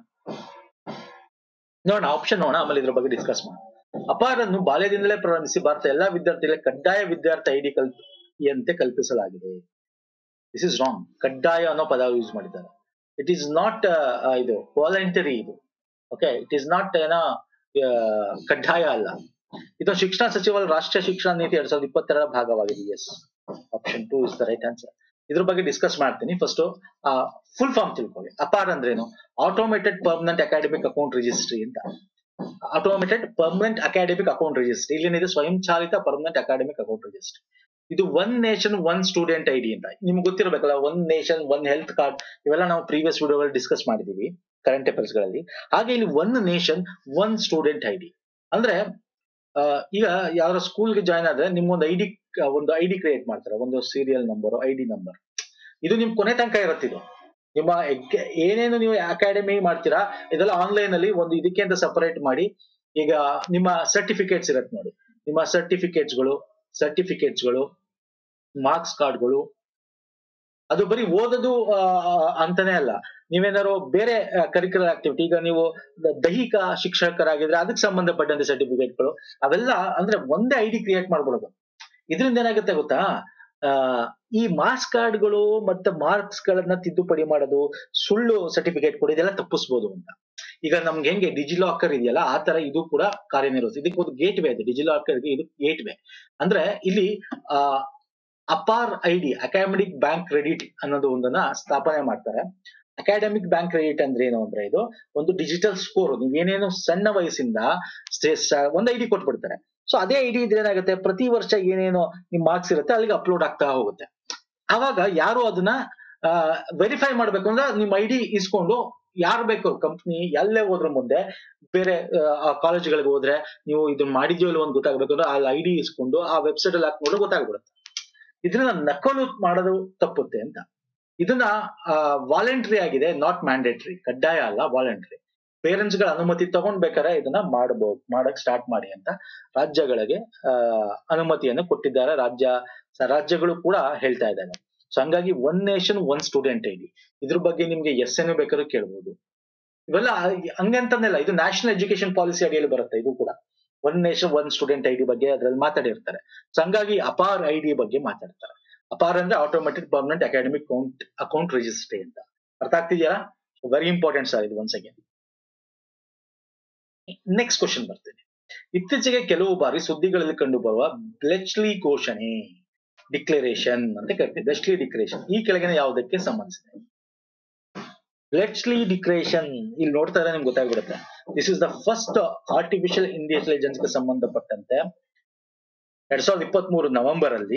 ನೋಡೋಣ ಆಪ್ಷನ್ ನೋಡೋಣ ಆಮೇಲೆ ಇದ್ರ ಬಗ್ಗೆ ಡಿಸ್ಕಸ್ ಮಾಡೋಣ ಅಪಾರ್ ಅನ್ನು ಬಾಲ್ಯದಿಂದಲೇ ಪ್ರಾರಂಭಿಸಿ ಭಾರತ ಎಲ್ಲಾ ವಿದ್ಯಾರ್ಥಿಗಳಿಗೆ ಕಡ್ಡಾಯ ವಿದ್ಯಾರ್ಥಿ ಐಡಿ ಕಲ್ಪಿಯಂತೆ ಕಲ್ಪಿಸಲಾಗಿದೆ ದಿಸ್ ಇಸ್ ರಾಂಗ್ ಕಡ್ಡಾಯ ಅನ್ನೋ ಪದ ಯೂಸ್ ಮಾಡಿದ್ದಾರೆ ಇಟ್ ಈಸ್ ನಾಟ್ ಇದು ವಾಲಂಟರಿ ಇದು ಓಕೆ ಇಟ್ ಈಸ್ ನಾಟ್ ಏನೋ ಆ, ಕಡ್ಡಾಯ ಅಲ್ಲ ಇದು ಶಿಕ್ಷಣ ಸಚಿವರ ರಾಷ್ಟ್ರೀಯ ಶಿಕ್ಷಣ ನೀತಿ ಎರಡ್ ಸಾವಿರದ ಇಪ್ಪತ್ತೆರಡರ ಭಾಗವಾಗಿದೆ yes option two is the right answer ಇದ್ರ ಬಗ್ಗೆ ಡಿಸ್ಕಸ್ ಮಾಡ್ತೀನಿ ಫಸ್ಟ್ ಫುಲ್ ಫಾರ್ಮ್ ತಿಳ್ಕೊಳ್ಳಿ ಅಪಾರ್ ಅಂದ್ರೇನು automated permanent academic account registry ಅಂತ automated permanent academic account registry ಇಲ್ಲೇನಿದೆ ಸ್ವಯಂ ಚಾಲಿತ ಪರ್ಮನೆಂಟ್ ಅಕಾಡೆಮಿಕ್ ಅಕೌಂಟ್ ರಿಜಿಸ್ಟ್ರಿ ಇದು one nation one student ID ಅಂತ ನಿಮ್ಗೆ ಗೊತ್ತಿರಬೇಕಲ್ಲ one nation one health card ಇವೆಲ್ಲ ನಾವು ಪ್ರೀವಿಯಸ್ ವಿಡಿಯೋಗಳಲ್ಲಿ ಡಿಸ್ಕಸ್ ಮಾಡಿದೀವಿ ಕರೆಂಟ್ ಅಫೇರ್ಸ್ ಗಳಲ್ಲಿ ಹಾಗೆ ಇಲ್ಲಿ one nation one student ID ಅಂದ್ರೆ ಆ, ಈಗ ಯಾವ್ದಾರ ಸ್ಕೂಲ್ಗೆ ಜಾಯ್ನ್ ಆದ್ರೆ ನಿಮ್ಗೊಂದು ಐಡಿ ಒಂದು ಐಡಿ ಕ್ರಿಯೇಟ್ ಮಾಡ್ತಾರೆ ಒಂದು ಸೀರಿಯಲ್ ನಂಬರ್ ಐಡಿ ನಂಬರ್ ಇದು ನಿಮ್ ಕೊನೆ ತನಕ ಇರುತ್ತೆ ಇದು ನಿಮ್ಮ ಎಗ್- ಏನೇನು ನೀವು ಅಕಾಡೆಮಿ ಮಾಡ್ತೀರಾ ಇದೆಲ್ಲ ಆನ್ಲೈನ್ ಅಲ್ಲಿ ಒಂದು ಇದಕ್ಕೆ ಅಂತ ಸಪರೇಟ್ ಮಾಡಿ ಈಗ ನಿಮ್ಮ ಸರ್ಟಿಫಿಕೇಟ್ಸ್ ಇರತ್ತೆ ನೋಡಿ ನಿಮ್ಮ ಸರ್ಟಿಫಿಕೇಟ್ಸ್ಗಳು ಸರ್ಟಿಫಿಕೇಟ್ಸ್ಗಳು ಮಾರ್ಕ್ಸ್ ಕಾರ್ಡ್ಗಳು ಅದು ಬರೀ ಓದೋದು ಆ, ಅಂತಾನೆ ಅಲ್ಲ ನೀವೇನಾದ್ರು ಬೇರೆ ಕರಿಕ್ಯುಲರ್ ಆಕ್ಟಿವಿಟಿ ಈಗ ನೀವು ದ- ದೈಹಿಕ ಶಿಕ್ಷಕರಾಗಿದ್ರೆ ಅದಕ್ಕೆ ಸಂಬಂಧಪಟ್ಟಂತೆ ಸರ್ಟಿಫಿಕೇಟ್ಗಳು ಅವೆಲ್ಲ ಅಂದ್ರೆ ಒಂದೇ ಐಡಿ ಕ್ರಿಯೇಟ್ ಮಾಡ್ಬಿಡೋದು ಇದರಿಂದ ಏನಾಗುತ್ತೆ ಗೊತ್ತಾ ಆ, ಈ ಮಾರ್ಕ್ಸ್ ಕಾರ್ಡ್ಗಳು ಮತ್ತೆ ಮಾರ್ಕ್ಸ್ ಗಳನ್ನ ತಿದ್ದುಪಡಿ ಮಾಡೋದು ಸುಳ್ಳು ಸರ್ಟಿಫಿಕೇಟ್ ಕೊಡಿ ಇದೆಲ್ಲ ತಪ್ಪಿಸ್ಬೋದು ಅಂತ ಈಗ ನಮ್ಗೆ ಹೆಂಗೆ ಡಿಜಿಲಾಕರ್ ಇದೆಯಲ್ಲ ಆ ತರ ಇದು ಕೂಡ ಕಾರ್ಯನಿರ್ವಹಿಸುತ್ತೆ ಇದಕ್ಕೆ ಒಂದು ಗೇಟ್ ವೇ ಇದೆ ಡಿಜಿಲಾಕರ್ಗೆ ಇದು ಗೇಟ್ ವೇ ಅಂದ್ರೆ ಇಲ್ಲಿ ಆ APAAR ID academic bank credit ಅನ್ನೋದು ಒಂದನ್ನ ಸ್ಥಾಪನೆ ಮಾಡ್ತಾರೆ ಅಕಾಡೆಮಿಕ್ ಬ್ಯಾಂಕ್ ಕ್ರೆಡಿಟ್ ಅಂದ್ರೆ ಏನು ಅಂದ್ರೆ ಇದು ಒಂದು ಡಿಜಿಟಲ್ ಸ್ಕೋರ್ ನೀವೇನೇನು ಸಣ್ಣ ವಯಸ್ಸಿಂದ ಸ್ಟೇ- ಸ- ಒಂದು ಐಡಿ ಕೊಟ್ಬಿಡ್ತಾರೆ ಸೊ ಅದೇ ಐಡಿ ಇದ್ರೆ ಏನಾಗುತ್ತೆ ಪ್ರತಿ ವರ್ಷ ಏನೇನು ನಿಮ್ ಮಾರ್ಕ್ಸ್ ಇರುತ್ತೆ ಅಲ್ಲಿಗೆ ಅಪ್ಲೋಡ್ ಆಗ್ತಾ ಹೋಗುತ್ತೆ ಅವಾಗ ಯಾರು ಅದನ್ನ ವೆರಿಫೈ ಮಾಡ್ಬೇಕು ಅಂದ್ರೆ ನಿಮ್ ಐಡಿ ಇಸ್ಕೊಂಡು ಯಾರು ಬೇಕು ಕಂಪ್ನಿ ಎಲ್ಲೇ ಹೋದ್ರ ಮುಂದೆ ಬೇರೆ ಕಾಲೇಜ್ಗಳಿಗೆ ಹೋದ್ರೆ ನೀವು ಇದನ್ನ ಮಾಡಿದ್ಯೋ ಇಲ್ವೋ ಅಂತ ಗೊತ್ತಾಗ್ಬೇಕು ಅಂದ್ರೆ ಅಲ್ಲಿ ಐಡಿ ಇಸ್ಕೊಂಡು ಆ ವೆಬ್ಸೈಟ್ ಅಲ್ಲಿ ಹಾಕ್ಬಿಟ್ಟು ಗೊತ್ತಾಗ್ಬಿಡುತ್ತೆ ಇದನ್ನ ನಕಲು ಮಾಡೋದು ತಪ್ಪುತ್ತೆ ಅಂತ ಇದನ್ನ ವಾಲಂಟ್ರಿ ಆಗಿದೆ ನಾಟ್ ಮ್ಯಾಂಡೇಟ್ರಿ ಕಡ್ಡಾಯ ಅಲ್ಲ ವಾಲಂಟ್ರಿ ಪೇರೆಂಟ್ಸ್ ಗಳ ಅನುಮತಿ ತಗೊಂಡ್ ಬೇಕಾದ್ರೆ ಇದನ್ನ ಮಾಡಬಹುದು ಮಾಡಕ್ ಸ್ಟಾರ್ಟ್ ಮಾಡಿ ಅಂತ ರಾಜ್ಯಗಳಿಗೆ ಆ, ಅನುಮತಿಯನ್ನು ಕೊಟ್ಟಿದ್ದಾರೆ ರಾಜ್ಯ ಸ- ರಾಜ್ಯಗಳು ಕೂಡ ಹೇಳ್ತಾ ಇದ್ದಾರೆ ಸೊ ಹಂಗಾಗಿ one nation one student ID ಇದ್ರ ಬಗ್ಗೆ ನಿಮ್ಗೆ ಎಸ್ ಏನು ಬೇಕಾದ್ರೂ ಕೇಳ್ಬೋದು ಇವೆಲ್ಲ ಹಂಗಂತಂದಿಲ್ಲ ಇದು ನ್ಯಾಷನಲ್ ಎಜುಕೇಶನ್ ಪಾಲಿಸಿ ಅಡಿಯಲ್ಲಿ ಬರುತ್ತೆ ಇದು ಕೂಡ one nation one student I D ಬಗ್ಗೆ ಅದ್ರಲ್ಲಿ ಮಾತಾಡಿರ್ತಾರೆ ಸೊ ಹಂಗಾಗಿ ಅಪಾರ್ ಐ ಡಿ ಬಗ್ಗೆ ಮಾತಾಡ್ತಾರೆ ಅಪಾರ್ ಅಂದ್ರೆ automatic permanent academic count account registry ಅಂತ ಅರ್ಥ ಆಗ್ತಿದೆಯಾ ವೆರಿ ಇಂಪಾರ್ಟೆಂಟ್ ಸರ್ ಇದು ಒನ್ಸ್ ಅಗೇನ್ ನೆಕ್ಸ್ಟ್ ಕ್ವಶನ್ ಬರ್ತೇನೆ ಇತ್ತೀಚೆಗೆ ಕೆಲವು ಬಾರಿ ಸುದ್ದಿಗಳಲ್ಲಿ ಕಂಡುಬರುವ ಬ್ಲೆಚ್ಲಿ ಘೋಷಣೆ ಡಿಕ್ಲರೇಷನ್ ಅಂತ ಕರಿತೀವಿ ಬ್ಲೆಚ್ಲಿ ಡಿಕ್ಲರೇಷನ್ ಈ ಕೆಳಗಿನ ಯಾವುದಕ್ಕೆ ಸಂಬಂಧಿಸಿದೆ ಬ್ಲೆಚ್ಲಿ ಡಿಕ್ಲರೇಷನ್ ಇಲ್ಲಿ ನೋಡ್ತಾ ಇದ್ರೆ ನಿಮ್ಗೆ ಗೊತ್ತಾಗ್ಬಿಡುತ್ತೆ this is the first artificial intelligence ಗೆ ಸಂಬಂಧಪಟ್ಟಂತೆ ಎರಡ್ ಸಾವಿರದ ಇಪ್ಪತ್ತ್ ಮೂರು ನವೆಂಬರ್ ಅಲ್ಲಿ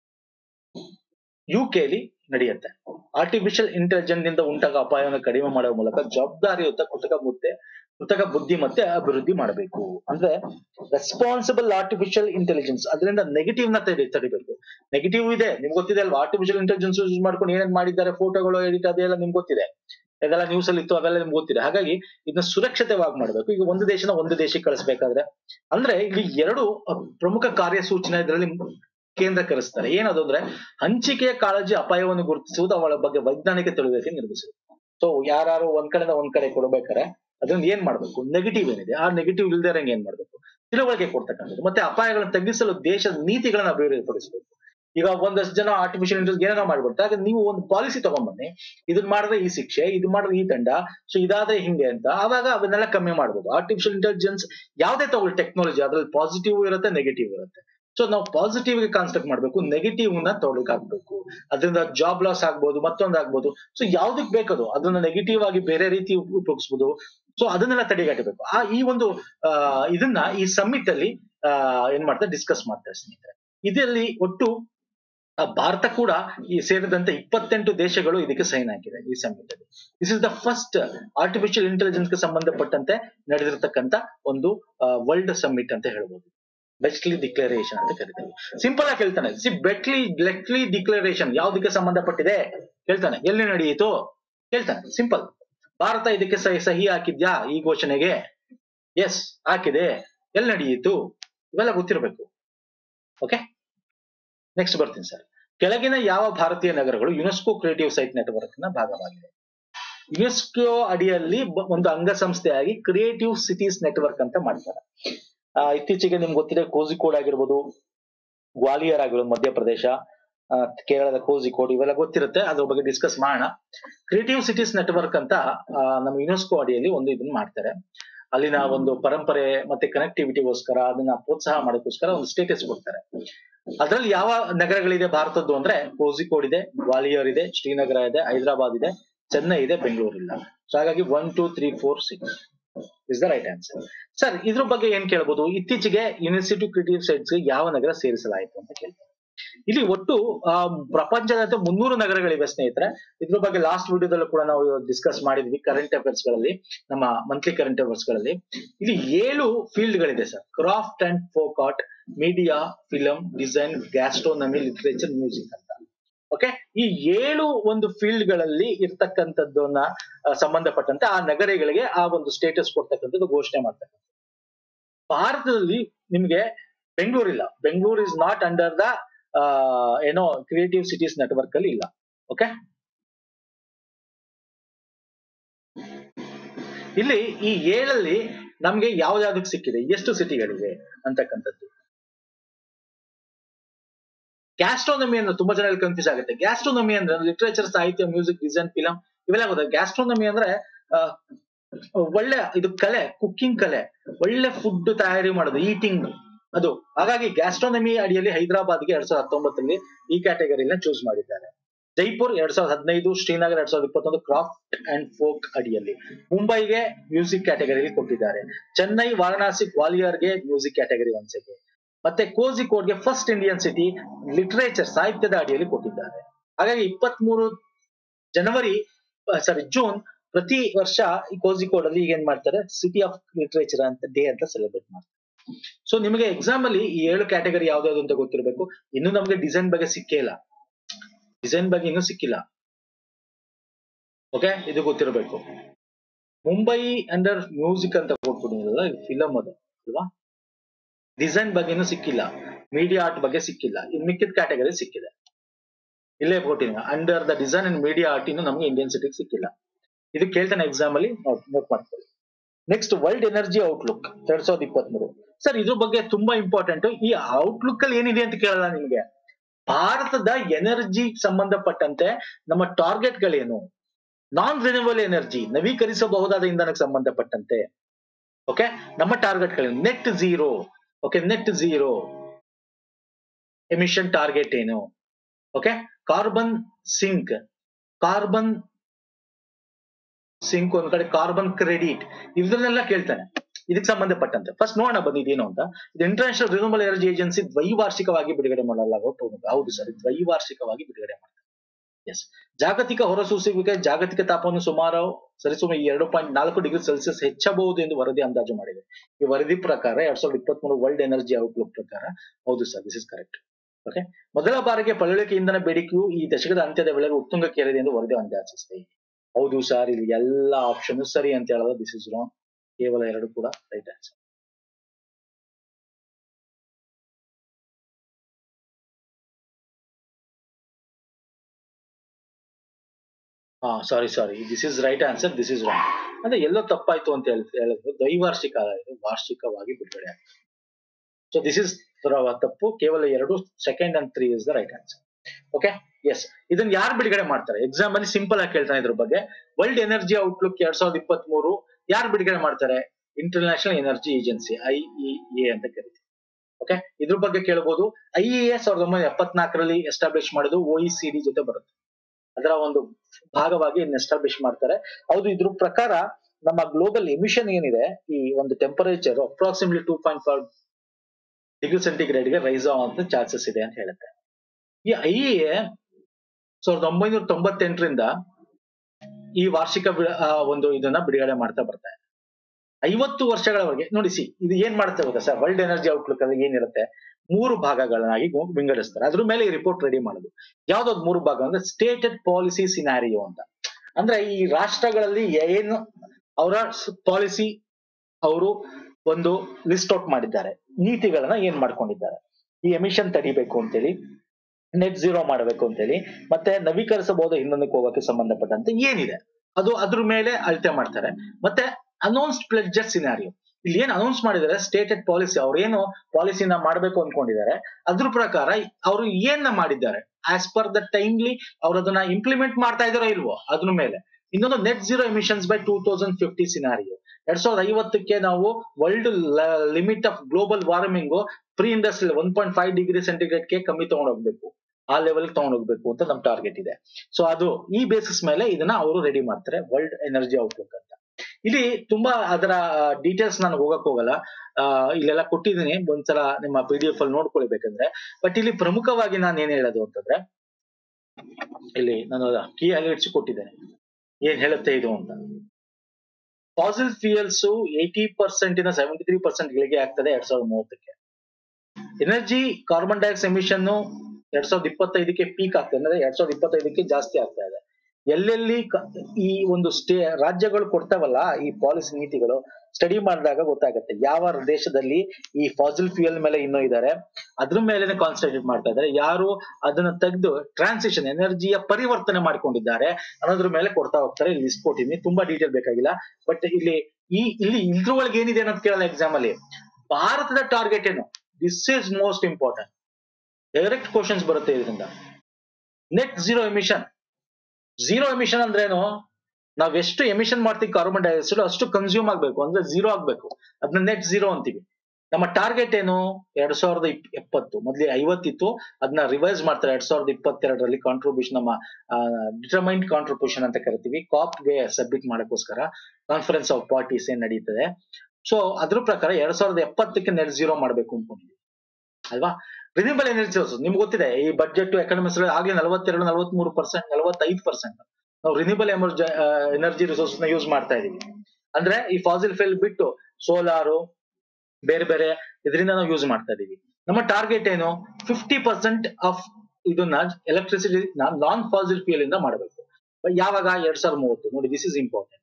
ಯು ಲಿ ನಡೆಯುತ್ತೆ ಆರ್ಟಿಫಿಷಿಯಲ್ ಇಂಟೆಲಿಜೆನ್ಸ್ ನಿಂದ ಉಂಟಾಗುವ ಅಪಾಯವನ್ನು ಕಡಿಮೆ ಮಾಡುವ ಮೂಲಕ ಜವಾಬ್ದಾರಿಯುತ ಕೃತಕ ಬುದ್ಧಿ ಕೃತಕ ಬುದ್ಧಿಮತ್ತೆ ಅಭಿವೃದ್ಧಿ ಮಾಡಬೇಕು ಅಂದ್ರೆ ರೆಸ್ಪಾನ್ಸಿಬಲ್ ಆರ್ಟಿಫಿಷಿಯಲ್ ಇಂಟೆಲಿಜೆನ್ಸ್ ಅದರಿಂದ ನೆಗೆಟಿವ್ ನ ತಡಿ ತಡಿಬೇಕು ನೆಗೆಟಿವ್ ಇದೆ ನಿಮ್ಗೆ ಗೊತ್ತಿದೆ ಅಲ್ವಾ ಆರ್ಟಿಫಿಷಿಯಲ್ ಇಂಟೆಲಿಜೆನ್ಸ್ ಯೂಸ್ ಮಾಡ್ಕೊಂಡು ಏನೇನ್ ಮಾಡಿದ್ದಾರೆ ಫೋಟೋಗಳು ಎಡಿಟ್ ಅದೆಲ್ಲ ನಿಮ್ಗೆ ಗೊತ್ತಿದೆ ಅದೆಲ್ಲ ನ್ಯೂಸ್ ಅಲ್ಲಿ ಇತ್ತು ಅವೆಲ್ಲ ನಿಮ್ಗೆ ಗೊತ್ತಿದೆ ಹಾಗಾಗಿ ಇದನ್ನ ಸುರಕ್ಷಿತವಾಗಿ ಮಾಡಬೇಕು ಈಗ ಒಂದು ದೇಶನ ಒಂದು ದೇಶಕ್ಕೆ ಕಳಿಸ್ಬೇಕಾದ್ರೆ ಅಂದ್ರೆ ಇಲ್ಲಿ ಎರಡು ಅಹ್, ಪ್ರಮುಖ ಕಾರ್ಯಸೂಚನೆ ಇದರಲ್ಲಿ ಕೇಂದ್ರೀಕರಿಸ್ತಾರೆ ಏನದು ಅಂದ್ರೆ ಹಂಚಿಕೆಯ ಕಾಳಜಿ ಅಪಾಯವನ್ನು ಗುರುತಿಸುವುದು ಅವಳ ಬಗ್ಗೆ ವೈಜ್ಞಾನಿಕ ತಿಳುವಳಿಕೆ ನಿರ್ಮಿಸುವುದು ಸೊ ಯಾರು ಒಂದ್ ಕಡೆಯಿಂದ ಒಂದ್ ಕಡೆ ಕೊಡ್ಬೇಕಾರೆ ಅದನ್ನ ಏನ್ ಮಾಡ್ಬೇಕು ನೆಗೆಟಿವ್ ಏನಿದೆ ಆ ನೆಗೆಟಿವ್ ಇಲ್ದೇ ಇರಂಗೆ ಏನ್ ಮಾಡ್ಬೇಕು ತಿಳುವಳಿಕೆ ಕೊಡ್ತಕ್ಕಂಥದ್ದು ಮತ್ತೆ ಅಪಾಯಗಳನ್ನು ತಗ್ಗಿಸಲು ದೇಶದ ನೀತಿಗಳನ್ನ ಅಭಿವೃದ್ಧಿಪಡಿಸಬೇಕು ಈಗ ಒಂದಷ್ಟು ಜನ ಆರ್ಟಿಫಿಷಿಯಲ್ ಇಂಟೆಲಿಜೆನ್ಸ್ ಏನೇನೋ ಮಾಡ್ಬಿಡ್ತಾರೆ ಹಾಗೆ ನೀವು ಒಂದು ಪಾಲಿಸಿ ತಗೊಂಡ್ಬನ್ನಿ ಇದನ್ನ ಮಾಡಿದ್ರೆ ಈ ಶಿಕ್ಷೆ ಇದು ಮಾಡಿದ್ರೆ ಈ ದಂಡ ಸೊ ಇದಾದ್ರೆ ಹಿಂಗೆ ಅಂತ ಆವಾಗ ಅವನ್ನೆಲ್ಲ ಕಮ್ಮಿ ಮಾಡ್ಬೋದು ಆರ್ಟಿಫಿಷಿಯಲ್ ಇಂಟೆಲಿಜೆನ್ಸ್ ಯಾವುದೇ ತಗೊಳ್ಳಿ ಟೆಕ್ನಾಲಜಿ ಅದ್ರಲ್ಲಿ ಪಾಸಿಟಿವ್ ಇರುತ್ತೆ ನೆಗೆಟಿವ್ ಇರುತ್ತೆ ಸೊ ನಾವು ಪಾಸಿಟಿವ್ ಗೆ ಕಾನ್ಸಂಟ್ರೇಟ್ ಮಾಡಬೇಕು ನೆಗೆಟಿವ್ ನ ತೊಡಕ್ ಹಾಕ್ಬೇಕು ಅದರಿಂದ ಜಾಬ್ ಲಾಸ್ ಆಗ್ಬೋದು ಮತ್ತೊಂದು ಆಗ್ಬೋದು ಸೊ ಯಾವ್ದಕ್ ಬೇಕದು ಅದನ್ನ ನೆಗೆಟಿವ್ ಆಗಿ ಬೇರೆ ರೀತಿ ಉಪಯೋಗಿಸ್ಬೋದು ಸೊ ಅದನ್ನೆಲ್ಲ ತಡೆಗಟ್ಟಬೇಕು ಆ ಈ ಒಂದು ಆ ಇದನ್ನ ಈ ಸಮ್ಮಿಟ್ ಅಲ್ಲಿ ಆ ಏನ್ ಮಾಡ್ತಾರೆ ಡಿಸ್ಕಸ್ ಮಾಡ್ತಾರೆ ಸ್ನೇಹಿತರೆ ಇದರಲ್ಲಿ ಒಟ್ಟು ಆ, ಭಾರತ ಕೂಡ ಈ ಸೇರಿದಂತೆ ಇಪ್ಪತ್ತೆಂಟು ದೇಶಗಳು ಇದಕ್ಕೆ ಸೈನ್ ಹಾಕಿದೆ ಈ ಸಮ್ಮಿಟ್ ಅಲ್ಲಿ this is the first artificial intelligence ಗೆ ಸಂಬಂಧಪಟ್ಟಂತೆ ನಡೆದಿರತಕ್ಕಂತ ಒಂದು ವರ್ಲ್ಡ್ ಸಮ್ಮಿಟ್ ಅಂತ ಹೇಳ್ಬೋದು ಬೆಸ್ಟ್ಲಿ ಡಿಕ್ಲರೇಷನ್ ಅಂತ ಕರಿತೀವಿ ಸಿಂಪಲ್ ಆಗಿ ಹೇಳ್ತಾನೆ ಸಿ ಬೆಟ್ಲಿ ಬೆಟ್ಲಿ ಡಿಕ್ಲರೇಷನ್ ಯಾವ್ದಕ್ಕೆ ಸಂಬಂಧಪಟ್ಟಿದೆ ಹೇಳ್ತಾನೆ ಎಲ್ಲಿ ನಡೆಯಿತು ಹೇಳ್ತಾನೆ ಸಿಂಪಲ್ ಭಾರತ ಇದಕ್ಕೆ ಸಹಿ ಸಹಿ ಹಾಕಿದ್ಯಾ ಈ ಘೋಷಣೆಗೆ ಎಸ್ ಹಾಕಿದೆ ಎಲ್ಲಿ ನಡೆಯಿತು ಇವೆಲ್ಲ ಗೊತ್ತಿರಬೇಕು ಓಕೆ ನೆಕ್ಸ್ಟ್ ಬರ್ತೀನಿ ಸರ್ ಕೆಳಗಿನ ಯಾವ ಭಾರತೀಯ ನಗರಗಳು ಯುನೆಸ್ಕೋ ಕ್ರಿಯೇಟಿವ್ ಸೈಟ್ ನೆಟ್ವರ್ಕ್ ನ ಭಾಗವಾಗಿದೆ ಯುನೆಸ್ಕೋ ಅಡಿಯಲ್ಲಿ ಬ- ಒಂದು ಅಂಗಸಂಸ್ಥೆಯಾಗಿ ಕ್ರಿಯೇಟಿವ್ ಸಿಟೀಸ್ ನೆಟ್ವರ್ಕ್ ಅಂತ ಮಾಡ್ತಾರೆ ಆ, ಇತ್ತೀಚೆಗೆ ನಿಮ್ಗೆ ಗೊತ್ತಿದೆ ಕೋಜಿಕೋಡ್ ಆಗಿರ್ಬೋದು ಗ್ವಾಲಿಯರ್ ಆಗಿರ್ಬೋದು ಮಧ್ಯಪ್ರದೇಶ ಆ, ಕೇರಳದ ಕೋಜಿಕೋಡ್ ಇವೆಲ್ಲ ಗೊತ್ತಿರುತ್ತೆ ಅದ್ರ ಬಗ್ಗೆ ಡಿಸ್ಕಸ್ ಮಾಡೋಣ ಕ್ರಿಯೇಟಿವ್ ಸಿಟೀಸ್ ನೆಟ್ವರ್ಕ್ ಅಂತ ಆ, ನಮ್ಮ ಯುನೆಸ್ಕೋ ಅಡಿಯಲ್ಲಿ ಒಂದು ಇದನ್ನ ಮಾಡ್ತಾರೆ ಅಲ್ಲಿನ ಒಂದು ಪರಂಪರೆ ಮತ್ತೆ ಕನೆಕ್ಟಿವಿಟಿಗೋಸ್ಕರ ಅದನ್ನ ಪ್ರೋತ್ಸಾಹ ಮಾಡೋಕ್ಕೋಸ್ಕರ ಒಂದು ಸ್ಟೇಟಸ್ ಕೊಡ್ತಾರೆ ಅದ್ರಲ್ಲಿ ಯಾವ ನಗರಗಳಿದೆ ಭಾರತದ್ದು ಅಂದ್ರೆ ಕೋಜಿಕೋಡ್ ಇದೆ ಗ್ವಾಲಿಯರ್ ಇದೆ ಶ್ರೀನಗರ ಇದೆ ಹೈದರಾಬಾದ್ ಇದೆ ಚೆನ್ನೈ ಇದೆ ಬೆಂಗಳೂರು ಇಲ್ಲ ಸೊ ಹಾಗಾಗಿ one two three four six is the right answer sir ಇದ್ರ ಬಗ್ಗೆ ಏನ್ ಕೇಳ್ಬೋದು ಇತ್ತೀಚೆಗೆ ಯೂನಿವರ್ಸಿಟಿ ಕ್ರಿಯೇಟಿವ್ ಸೈಟ್ಸ್ ಯಾವ ನಗರ ಸೇರಿಸಲಾಯಿತು ಅಂತ ಕೇಳ್ತಾರೆ ಇಲ್ಲಿ ಒಟ್ಟು ಆ, ಪ್ರಪಂಚದಾದ್ಯಂತ ಮುನ್ನೂರು ನಗರಗಳಿವೆ ಸ್ನೇಹಿತರೆ ಇದ್ರ ಬಗ್ಗೆ ಲಾಸ್ಟ್ ವಿಡಿಯೋದಲ್ಲೂ ಕೂಡ ನಾವು ಡಿಸ್ಕಸ್ ಮಾಡಿದ್ವಿ ಕರೆಂಟ್ ಅಫೇರ್ಸ್ ಗಳಲ್ಲಿ ನಮ್ಮ ಮಂತ್ಲಿ ಕರೆಂಟ್ ಅಫೇರ್ಸ್ ಗಳಲ್ಲಿ ಇಲ್ಲಿ ಏಳು ಫೀಲ್ಡ್ ಗಳಿದೆ sir craft and folk art media film design gastronomy literature music ಅಂತ ಓಕೆ ಈ ಏಳು ಒಂದು ಫೀಲ್ಡ್ ಗಳಲ್ಲಿ ಇರ್ತಕ್ಕಂಥದ್ದನ್ನ ಆ, ಸಂಬಂಧಪಟ್ಟಂತೆ ಆ ನಗರಗಳಿಗೆ ಆ ಒಂದು ಸ್ಟೇಟಸ್ ಕೊಡ್ತಕ್ಕಂಥದ್ದು ಘೋಷಣೆ ಮಾಡ್ತಕ್ಕಂಥದ್ದು ಭಾರತದಲ್ಲಿ ನಿಮ್ಗೆ ಬೆಂಗಳೂರು ಇಲ್ಲ Bengaluru is not under the ಏನೋ ಕ್ರಿಯೇಟಿವ್ ಸಿಟೀಸ್ ನೆಟ್ವರ್ಕ್ ಅಲ್ಲಿ ಇಲ್ಲ ಓಕೆ ಇಲ್ಲಿ ಈ ಏಳಲ್ಲಿ ನಮ್ಗೆ ಯಾವ್ದಾವ್ದಕ್ಕೆ ಸಿಕ್ಕಿದೆ ಎಷ್ಟು ಸಿಟಿಗಳಿವೆ ಅಂತಕ್ಕಂಥದ್ದು ಗ್ಯಾಸ್ಟ್ರೋನಮಿ ಅಂದ್ರೆ ತುಂಬಾ ಜನ ಕನ್ಫ್ಯೂಸ್ ಆಗುತ್ತೆ ಗ್ಯಾಸ್ಟ್ರೋನಮಿ ಅಂದ್ರೆ ಲಿಟರೇಚರ್ ಸಾಹಿತ್ಯ ಮ್ಯೂಸಿಕ್ ಡಿಸೈನ್ ಫಿಲಂ ಇವೆಲ್ಲ ಗೊತ್ತಾಗ ಗ್ಯಾಸ್ಟ್ರೋನಮಿ ಅಂದ್ರೆ ಆ, ಒಳ್ಳೆ ಇದು ಕಲೆ ಕುಕ್ಕಿಂಗ್ ಕಲೆ ಒಳ್ಳೆ ಫುಡ್ ತಯಾರಿ ಮಾಡೋದು ಈಟಿಂಗ್ ಅದು ಹಾಗಾಗಿ ಗ್ಯಾಸ್ಟ್ರೋನಮಿ ಅಡಿಯಲ್ಲಿ ಹೈದರಾಬಾದ್ಗೆ ಎರಡ್ ಸಾವಿರದ ಹತ್ತೊಂಬತ್ತರಲ್ಲಿ ಈ ಕ್ಯಾಟಗರಿನ ಚೂಸ್ ಮಾಡಿದ್ದಾರೆ ಜೈಪುರ್ ಎರಡ್ ಸಾವಿರದ ಹದಿನೈದು ಶ್ರೀನಗರ್ ಎರಡ್ ಸಾವಿರದ ಇಪ್ಪತ್ತೊಂದು ಕ್ರಾಫ್ಟ್ ಅಂಡ್ ಫೋಕ್ ಅಡಿಯಲ್ಲಿ ಮುಂಬೈಗೆ ಮ್ಯೂಸಿಕ್ ಕ್ಯಾಟಗರಿ ಕೊಟ್ಟಿದ್ದಾರೆ ಚೆನ್ನೈ ವಾರಣಾಸಿ ಗ್ವಾಲಿಯರ್ಗೆ ಮ್ಯೂಸಿಕ್ ಕ್ಯಾಟಗರಿ ಒಂದ್ಸತಿ ಮತ್ತೆ ಕೋಜಿಕೋಡ್ಗೆ ಫಸ್ಟ್ ಇಂಡಿಯನ್ ಸಿಟಿ ಲಿಟರೇಚರ್ ಸಾಹಿತ್ಯದ ಅಡಿಯಲ್ಲಿ ಕೊಟ್ಟಿದ್ದಾರೆ ಹಾಗಾಗಿ ಇಪ್ಪತ್ತ್ ಮೂರು ಜನವರಿ ಸಾರಿ ಜೂನ್ ಪ್ರತಿ ವರ್ಷ ಈ ಕೋಜಿಕೋಡ್ ಅಲ್ಲಿ ಈಗ ಏನ್ ಮಾಡ್ತಾರೆ ಸಿಟಿ ಆಫ್ ಲಿಟರೇಚರ್ ಅಂತ ಡೇ ಅಂತ ಸೆಲೆಬ್ರೇಟ್ ಮಾಡ್ತಾರೆ ಸೊ ನಿಮಗೆ ಎಕ್ಸಾಮ್ ಅಲ್ಲಿ ಈ ಏಳು ಕ್ಯಾಟಗರಿ ಯಾವ್ದಾವ್ದು ಅಂತ ಗೊತ್ತಿರಬೇಕು ಇನ್ನು ನಮ್ಗೆ ಡಿಸೈನ್ ಬಗ್ಗೆ ಸಿಕ್ಕೇ ಇಲ್ಲ ಡಿಸೈನ್ ಬಗ್ಗೆ ಇನ್ನೂ ಸಿಕ್ಕಿಲ್ಲ ಓಕೆ ಇದು ಗೊತ್ತಿರಬೇಕು ಮುಂಬೈ ಅಂಡರ್ ಮ್ಯೂಸಿಕ್ ಅಂತ ಕೊಟ್ಬಿಟ್ಟಿಲ್ಲ ಫಿಲಮ್ ಅದು ಅಲ್ವಾ ಡಿಸೈನ್ ಬಗ್ಗೆ ಇನ್ನೂ ಸಿಕ್ಕಿಲ್ಲ ಮೀಡಿಯಾ ಆರ್ಟ್ ಬಗ್ಗೆ ಸಿಕ್ಕಿಲ್ಲ ಇನ್ ಮಿಕ್ಕಿದ ಕ್ಯಾಟಗರಿ ಸಿಕ್ಕಿದೆ ಇಲ್ಲೇ ಕೊಟ್ಟಿನ under the design and media art ಇನ್ನು ನಮಗೆ ಇಂಡಿಯನ್ ಸಿಟಿಗೆ ಸಿಕ್ಕಿಲ್ಲ ಇದು ಕೇಳ್ತಾನೆ ಎಕ್ಸಾಮ್ ಅಲ್ಲಿ ನೋಟ್ ನೋಟ್ ಮಾಡ್ಕೊಳ್ಳಿ ನೆಕ್ಸ್ಟ್ ವರ್ಲ್ಡ್ ಎನರ್ಜಿ ಔಟ್ಲುಕ್ ಎರಡ್ ಸಾವಿರದ ಇಪ್ಪತ್ಮೂರು ಸರ್ ಇದ್ರ ಬಗ್ಗೆ ತುಂಬಾ ಇಂಪಾರ್ಟೆಂಟ್ ಈ ಔಟ್ಲುಕ್ ಅಲ್ಲಿ ಏನಿದೆ ಅಂತ ಕೇಳಲ್ಲ ನಿಮ್ಗೆ ಭಾರತದ ಎನರ್ಜಿ ಸಂಬಂಧಪಟ್ಟಂತೆ ನಮ್ಮ ಟಾರ್ಗೆಟ್ ಗಳೇನು ನಾನ್ ರಿನ್ಯೂವಲ್ ಎನರ್ಜಿ ನವೀಕರಿಸಬಹುದಾದ ಇಂಧನಕ್ಕೆ ಸಂಬಂಧಪಟ್ಟಂತೆ ಓಕೆ ನಮ್ಮ ಟಾರ್ಗೆಟ್ ಗಳೇನು net zero okay net zero emission target ಏನು okay carbon sink carbon sink ಒಂದ್ ಕಡೆ ಕಾರ್ಬನ್ ಕ್ರೆಡಿಟ್ ಇದನ್ನೆಲ್ಲ ಕೇಳ್ತಾನೆ ಇದಕ್ಕೆ ಸಂಬಂಧಪಟ್ಟಂತೆ ಫಸ್ಟ್ ನೋಡೋಣ ಬನ್ನಿ ಇದೇನು ಅಂತ ಇದು ಇಂಟರ್ನ್ಯಾಷನಲ್ ರಿನ್ಯೂಬಲ್ ಎನರ್ಜಿ ಏಜೆನ್ಸಿ ದ್ವೈವಾರ್ಷಿಕವಾಗಿ ಬಿಡುಗಡೆ ಮಾಡಲಾಗುವುದು ಹೌದು ಸರ್ ದ್ವೈವಾರ್ಷಿಕವಾಗಿ ಬಿಡುಗಡೆ ಮಾಡ್ತಾರೆ ಎಸ್ ಜಾಗತಿಕ ಹೊರಸೂಸುವಿಕೆ ಜಾಗತಿಕ ತಾಪಮಾನ ಸುಮಾರು ಸರಿಸುಮಾರು ಎರಡು ಪಾಯಿಂಟ್ ನಾಲ್ಕು ಡಿಗ್ರಿ ಸೆಲ್ಸಿಯಸ್ ಹೆಚ್ಚಬಹುದು ಎಂದು ವರದಿ ಅಂದಾಜು ಮಾಡಿದೆ ಈ ವರದಿ ಪ್ರಕಾರ ಎರಡ್ ಸಾವಿರದ ಇಪ್ಪತ್ತ್ ಮೂರು ವರ್ಲ್ಡ್ ಎನರ್ಜಿ ಔಟ್ಲುಕ್ ಪ್ರಕಾರ ಹೌದು sir this is correct okay ಮೊದಲ ಬಾರಿಗೆ ಪಳವಳಿಕೆ ಇಂಧನ ಬೇಡಿಕೆಯು ಈ ದಶಕದ ಅಂತ್ಯದ ವೇಳೆಗೆ ಉತ್ತುಂಗಕ್ಕೇರಿದೆ ಎಂದು ವರದಿ ಅಂದಾಜಿಸಿದೆ ಹೌದು ಸರ್ ಇಲ್ಲಿ ಎಲ್ಲ ಆಪ್ಷನ್ ಸರಿ ಅಂತ ಹೇಳೋದು ದಿಸ್ ಇಸ್ ರಾಂಗ್ ಕೇವಲ ಎರಡು ಕೂಡ ರೈಟ್ ಆನ್ಸರ್ ಹಾ sorry sorry this is right answer this is wrong ಅಂದ್ರೆ ಎಲ್ಲೋ ತಪ್ಪಾಯ್ತು ಅಂತ ಹೇಳಿ ಹೇಳಿದ್ರು ದ್ವೈವಾರ್ಷಿಕ ಇದು ವಾರ್ಷಿಕವಾಗಿ ಬಿಡುಗಡೆ ಆಗ್ತದೆ ಸೊ ದಿಸ್ ಇಸ್ ತಪ್ಪು ಕೇವಲ ಎರಡು second and three is the right answer okay yes ಇದನ್ನ ಯಾರು ಬಿಡುಗಡೆ ಮಾಡ್ತಾರೆ ಎಕ್ಸಾಮ್ ಅಲ್ಲಿ ಸಿಂಪಲ್ ಆಗಿ ಕೇಳ್ತಾನೆ ಇದ್ರ ಬಗ್ಗೆ ವರ್ಲ್ಡ್ ಎನರ್ಜಿ ಔಟ್ಲುಕ್ ಎರಡ್ ಸಾವಿರದ ಇಪ್ಪತ್ತ್ ಮೂರು ಯಾರು ಬಿಡುಗಡೆ ಮಾಡ್ತಾರೆ international energy agency I E A ಅಂತ ಕರಿತೀವಿ ಓಕೆ ಇದ್ರ ಬಗ್ಗೆ ಕೇಳಬಹುದು ಐ ಇ ಎ ಸಾವಿರದ ಒಂಬೈನೂರ ಎಪ್ಪತ್ನಾಲ್ಕರಲ್ಲಿ ಎಸ್ಟಾಬ್ಲಿಷ್ ಮಾಡಿದ್ದು ಒ ಇ ಸಿ ಡಿ ಜೊತೆ ಬರುತ್ತೆ ಅದರ ಒಂದು ಭಾಗವಾಗಿ ಎಸ್ಟಾಬ್ಲಿಷ್ ಮಾಡ್ತಾರೆ ಹೌದು ಇದ್ರ ಪ್ರಕಾರ ನಮ್ಮ ಗ್ಲೋಬಲ್ ಎಮಿಷನ್ ಏನಿದೆ ಈ ಒಂದು temperature approximately two point five degree centigrade ಗೆ ರೈಸ್ ಆಗುವಂತ ಚಾನ್ಸಸ್ ಇದೆ ಅಂತ ಹೇಳುತ್ತೆ ಈ ಐ ಎ ಸಾವಿರದ ಒಂಬೈನೂರ ತೊಂಬತ್ತೆಂಟರಿಂದ ಈ ವಾರ್ಷಿಕ ಬಿ- ಆ, ಒಂದು ಇದನ್ನ ಬಿಡುಗಡೆ ಮಾಡ್ತಾ ಬರ್ತಾ ಇದೆ ಐವತ್ತು ವರ್ಷಗಳವರೆಗೆ ನೋಡಿ ಸಿ ಇದು ಏನ್ ಮಾಡುತ್ತೆ ಗೊತ್ತಾ ಸರ್ ವರ್ಲ್ಡ್ ಎನರ್ಜಿ ಔಟ್ಲುಕ್ ಅಲ್ಲಿ ಏನಿರುತ್ತೆ ಮೂರು ಭಾಗಗಳನ್ನಾಗಿ ಗು- ವಿಂಗಡಿಸ್ತಾರೆ ಅದ್ರ ಮೇಲೆ ಈ ರಿಪೋರ್ಟ್ ರೆಡಿ ಮಾಡೋದು ಯಾವ್ದಾದ್ರು ಮೂರು ಭಾಗ ಅಂದ್ರೆ ಸ್ಟೇಟೆಡ್ ಪಾಲಿಸಿ ಸಿನಾರಿಯೋ ಅಂತ ಅಂದ್ರೆ ಈ ರಾಷ್ಟ್ರಗಳಲ್ಲಿ ಏನು ಅವರ ಪಾಲಿಸಿ ಅವರು ಒಂದು ಲಿಸ್ಟ್ ಔಟ್ ಮಾಡಿದ್ದಾರೆ ನೀತಿಗಳನ್ನ ಏನ್ ಮಾಡ್ಕೊಂಡಿದ್ದಾರೆ ಈ ಎಮಿಷನ್ ತಡಿಬೇಕು ಅಂತೇಳಿ ನೆಟ್ ಝೀರೋ ಮಾಡಬೇಕು ಅಂತೇಳಿ ಮತ್ತೆ ನವೀಕರಿಸಬಹುದ ಇಂಧನಕ್ಕೆ ಹೋಗೋಕೆ ಸಂಬಂಧಪಟ್ಟಂತೆ ಏನಿದೆ ಅದು ಅದ್ರ ಮೇಲೆ ಅಳತೆ ಮಾಡ್ತಾರೆ ಮತ್ತೆ ಅನೌನ್ಸ್ಡ್ ಪ್ಲೆಡ್ಜರ್ ಸಿನಾರಿಯೋ ಇಲ್ಲಿ ಏನ್ ಅನೌನ್ಸ್ ಮಾಡಿದ್ದಾರೆ ಸ್ಟೇಟೆಡ್ ಪಾಲಿಸಿ ಅವ್ರೇನು ಪಾಲಿಸಿನ ಮಾಡಬೇಕು ಅನ್ಕೊಂಡಿದ್ದಾರೆ ಅದ್ರ ಪ್ರಕಾರ ಅವರು ಏನ ಮಾಡಿದ್ದಾರೆ ಆಸ್ ಪರ್ ದ ಟೈಮ್ಲಿ ಅವ್ರು ಅದನ್ನ ಇಂಪ್ಲಿಮೆಂಟ್ ಮಾಡ್ತಾ ಇದಾರೋ ಇಲ್ವೋ ಅದ್ರ ಮೇಲೆ ಇನ್ನೊಂದು net zero emissions by two thousand fifty scenario ಎರಡ್ ಸಾವಿರದ ಐವತ್ತಕ್ಕೆ ನಾವು world limit of global warming pre industrial one point five degree ಸೆಂಟಿಗ್ರೇಡ್ಗೆ ಕಮ್ಮಿ ತಗೊಂಡೋಗ್ಬೇಕು ಆ ಲೆವೆಲ್ ತಗೊಂಡೋಗ್ಬೇಕು ಅಂತ ನಮ್ ಟಾರ್ಗೆಟ್ ಇದೆ ಸೊ ಅದು ಈ ಬೇಸಿಸ್ ಮೇಲೆ ಇದನ್ನ ಅವರು ರೆಡಿ ಮಾಡ್ತಾರೆ ವರ್ಲ್ಡ್ ಎನರ್ಜಿ ಔಟ್ಲುಕ್ ಅಂತ ಇಲ್ಲಿ ತುಂಬಾ ಅದರ ಡೀಟೇಲ್ಸ್ ನಾನು ಹೋಗಕ್ ಹೋಗಲ್ಲ ಆ, ಇಲ್ಲೆಲ್ಲ ಕೊಟ್ಟಿದ್ದೀನಿ ಒಂದ್ಸಲ ನಿಮ್ಮ ಪಿ ಡಿ ಎಫ್ ಅಲ್ಲಿ ನೋಡ್ಕೊಳ್ಬೇಕಂದ್ರೆ ಬಟ್ ಇಲ್ಲಿ ಪ್ರಮುಖವಾಗಿ ನಾನು ಏನ್ ಹೇಳೋದು ಅಂತಂದ್ರೆ ಇಲ್ಲಿ ನಾನು ಕೀ ಹೈಲೈಟ್ಸ್ ಕೊಟ್ಟಿದ್ದೇನೆ ಏನ್ ಹೇಳುತ್ತೆ ಇದು ಅಂತ ಫಾಸಿಲ್ ಫ್ಯೂಯಲ್ಸ್ ಏಯ್ಟಿ ಪರ್ಸೆಂಟ್ ಇಂದ ಸೆವೆಂಟಿ ತ್ರೀ ಪರ್ಸೆಂಟ್ ಇಳಿಗೆ ಆಗ್ತದೆ ಎರಡ್ ಸಾವಿರದ ಮೂವತ್ತಕ್ಕೆ ಎನರ್ಜಿ ಕಾರ್ಬನ್ ಡೈಆಕ್ಸೈಡ್ ಎಮಿಷನ್ ಎರಡ್ ಸಾವಿರದ ಇಪ್ಪತ್ತೈದಕ್ಕೆ ಪೀಕ್ ಆಗ್ತದೆ ಅಂದ್ರೆ ಎರಡ್ ಸಾವಿರದ ಇಪ್ಪತ್ತೈದಕ್ಕೆ ಜಾಸ್ತಿ ಆಗ್ತಾ ಇದೆ ಎಲ್ಲೆಲ್ಲಿ ಕ- ಈ ಒಂದು ಸ್ಟೇ ರಾಜ್ಯಗಳು ಕೊಡ್ತಾವಲ್ಲ ಈ ಪಾಲಿಸಿ ನೀತಿಗಳು ಸ್ಟಡಿ ಮಾಡಿದಾಗ ಗೊತ್ತಾಗುತ್ತೆ ಯಾವ ದೇಶದಲ್ಲಿ ಈ ಫಾಸಿಲ್ ಫ್ಯೂಯಲ್ ಮೇಲೆ ಇನ್ನೂ ಇದ್ದಾರೆ ಅದ್ರ ಮೇಲೆ ಕಾನ್ಸಂಟ್ರೇಟ್ ಮಾಡ್ತಾ ಇದ್ದಾರೆ ಯಾರು ಅದನ್ನ ತೆಗೆದು ಟ್ರಾನ್ಸಿಷನ್ ಎನರ್ಜಿಯ ಪರಿವರ್ತನೆ ಮಾಡ್ಕೊಂಡಿದ್ದಾರೆ ಅನ್ನೋದ್ರ ಮೇಲೆ ಕೊಡ್ತಾ ಹೋಗ್ತಾರೆ ಇಲ್ಲಿ ಲಿಸ್ಟ್ ಕೊಟ್ಟಿದ್ದೀನಿ ತುಂಬಾ ಡೀಟೇಲ್ ಬೇಕಾಗಿಲ್ಲ ಬಟ್ ಇಲ್ಲಿ ಈ ಇಲ್ಲಿ ಇದ್ರ ಒಳಗೆ ಏನಿದೆ ಅನ್ನೋದು ಕೇಳಲ್ಲ ಎಕ್ಸಾಮ್ ಅಲ್ಲಿ ಭಾರತದ ಟಾರ್ಗೆಟ್ ಏನು this is most important direct questions ಬರುತ್ತೆ ಇದರಿಂದ net zero emission zero emission ಅಂದ್ರೆ ಏನು ನಾವ್ ಎಷ್ಟು ಎಮಿಷನ್ ಮಾಡ್ತೀವಿ ಕಾರ್ಬನ್ ಡೈಆಕ್ಸೈಡ್ ಅಷ್ಟು ಕನ್ಸ್ಯೂಮ್ ಆಗ್ಬೇಕು ಅಂದ್ರೆ ಝೀರೋ ಆಗ್ಬೇಕು ಅದನ್ನ ನೆಟ್ ಝೀರೋ ಅಂತೀವಿ ನಮ್ಮ ಟಾರ್ಗೆಟ್ ಏನು ಎರಡ್ ಸಾವಿರದ ಇಪ್- ಎಪ್ಪತ್ತು ಮೊದ್ಲು ಐವತ್ತಿತ್ತು ಅದನ್ನ ರಿವೈಸ್ ಮಾಡ್ತಾರೆ ಎರಡ್ ಸಾವಿರದ ಇಪ್ಪತ್ತೆರಡರಲ್ಲಿ ಕಾಂಟ್ರಿಬ್ಯೂಷನ್ ನಮ್ಮ ಡಿಟರ್ಮೈನ್ಡ್ ಕಾಂಟ್ರಿಬ್ಯೂಷನ್ ಅಂತ ಕರಿತೀವಿ ಕಾಪ್ ಗೆ ಸಬ್ಮಿಟ್ ಮಾಡಕ್ಕೋಸ್ಕರ ಕಾನ್ಫರೆನ್ಸ್ ಆಫ್ ಪಾರ್ಟೀಸ್ ಏನ್ ನಡೀತದೆ ಸೊ ಅದ್ರ ಪ್ರಕಾರ ಎರಡ್ ಸಾವಿರದ ಎಪ್ಪತ್ತಕ್ಕೆ ನೆಟ್ ಝೀರೋ ಮಾಡ್ಬೇಕು ಅನ್ಕೊಂಡಿದ್ವಿ ಅಲ್ವಾ ರಿನ್ಯೂಬಲ್ ಎನರ್ಜಿ ಸೋರ್ಸ್ ನಿಮ್ಗೆ ಗೊತ್ತಿದೆ ಈ ಬಜೆಟ್ ಎಕನಾಮಿಕ್ಸ್ ಆಗ್ಲೇ ನಲವತ್ತೆರಡು ನಲವತ್ಮೂರು ಪರ್ಸೆಂಟ್ ನಲವತ್ತೈದು ಪರ್ಸೆಂಟ್ ನಾವು ರಿನ್ಯೂಬಲ್ ಎಮರ್ಜಿ ಎನರ್ಜಿ ರಿಸೋರ್ಸ್ ನ ಯೂಸ್ ಮಾಡ್ತಾ ಇದೀವಿ ಅಂದ್ರೆ ಈ ಫಾಸಿಲ್ ಫೈಲ್ ಬಿಟ್ಟು ಸೋಲಾರು ಬೇರೆ ಬೇರೆ ಇದರಿಂದ ನಾವು ಯೂಸ್ ಮಾಡ್ತಾ ಇದೀವಿ ನಮ್ಮ ಟಾರ್ಗೆಟ್ ಏನು ಫಿಫ್ಟಿ ಪರ್ಸೆಂಟ್ ಆಫ್ ಇದನ್ನ ಎಲೆಕ್ಟ್ರಿಸಿಟಿ ನಾನ್ ಫಾಸಿಲ್ ಫ್ಯೂಲ್ ಇಂದ ಮಾಡಬೇಕು ಯಾವಾಗ ಎರಡ್ ಸಾವಿರದ ಮೂವತ್ತು ನೋಡಿ ದಿಸ್ ಇಸ್ ಇಂಪಾರ್ಟೆಂಟ್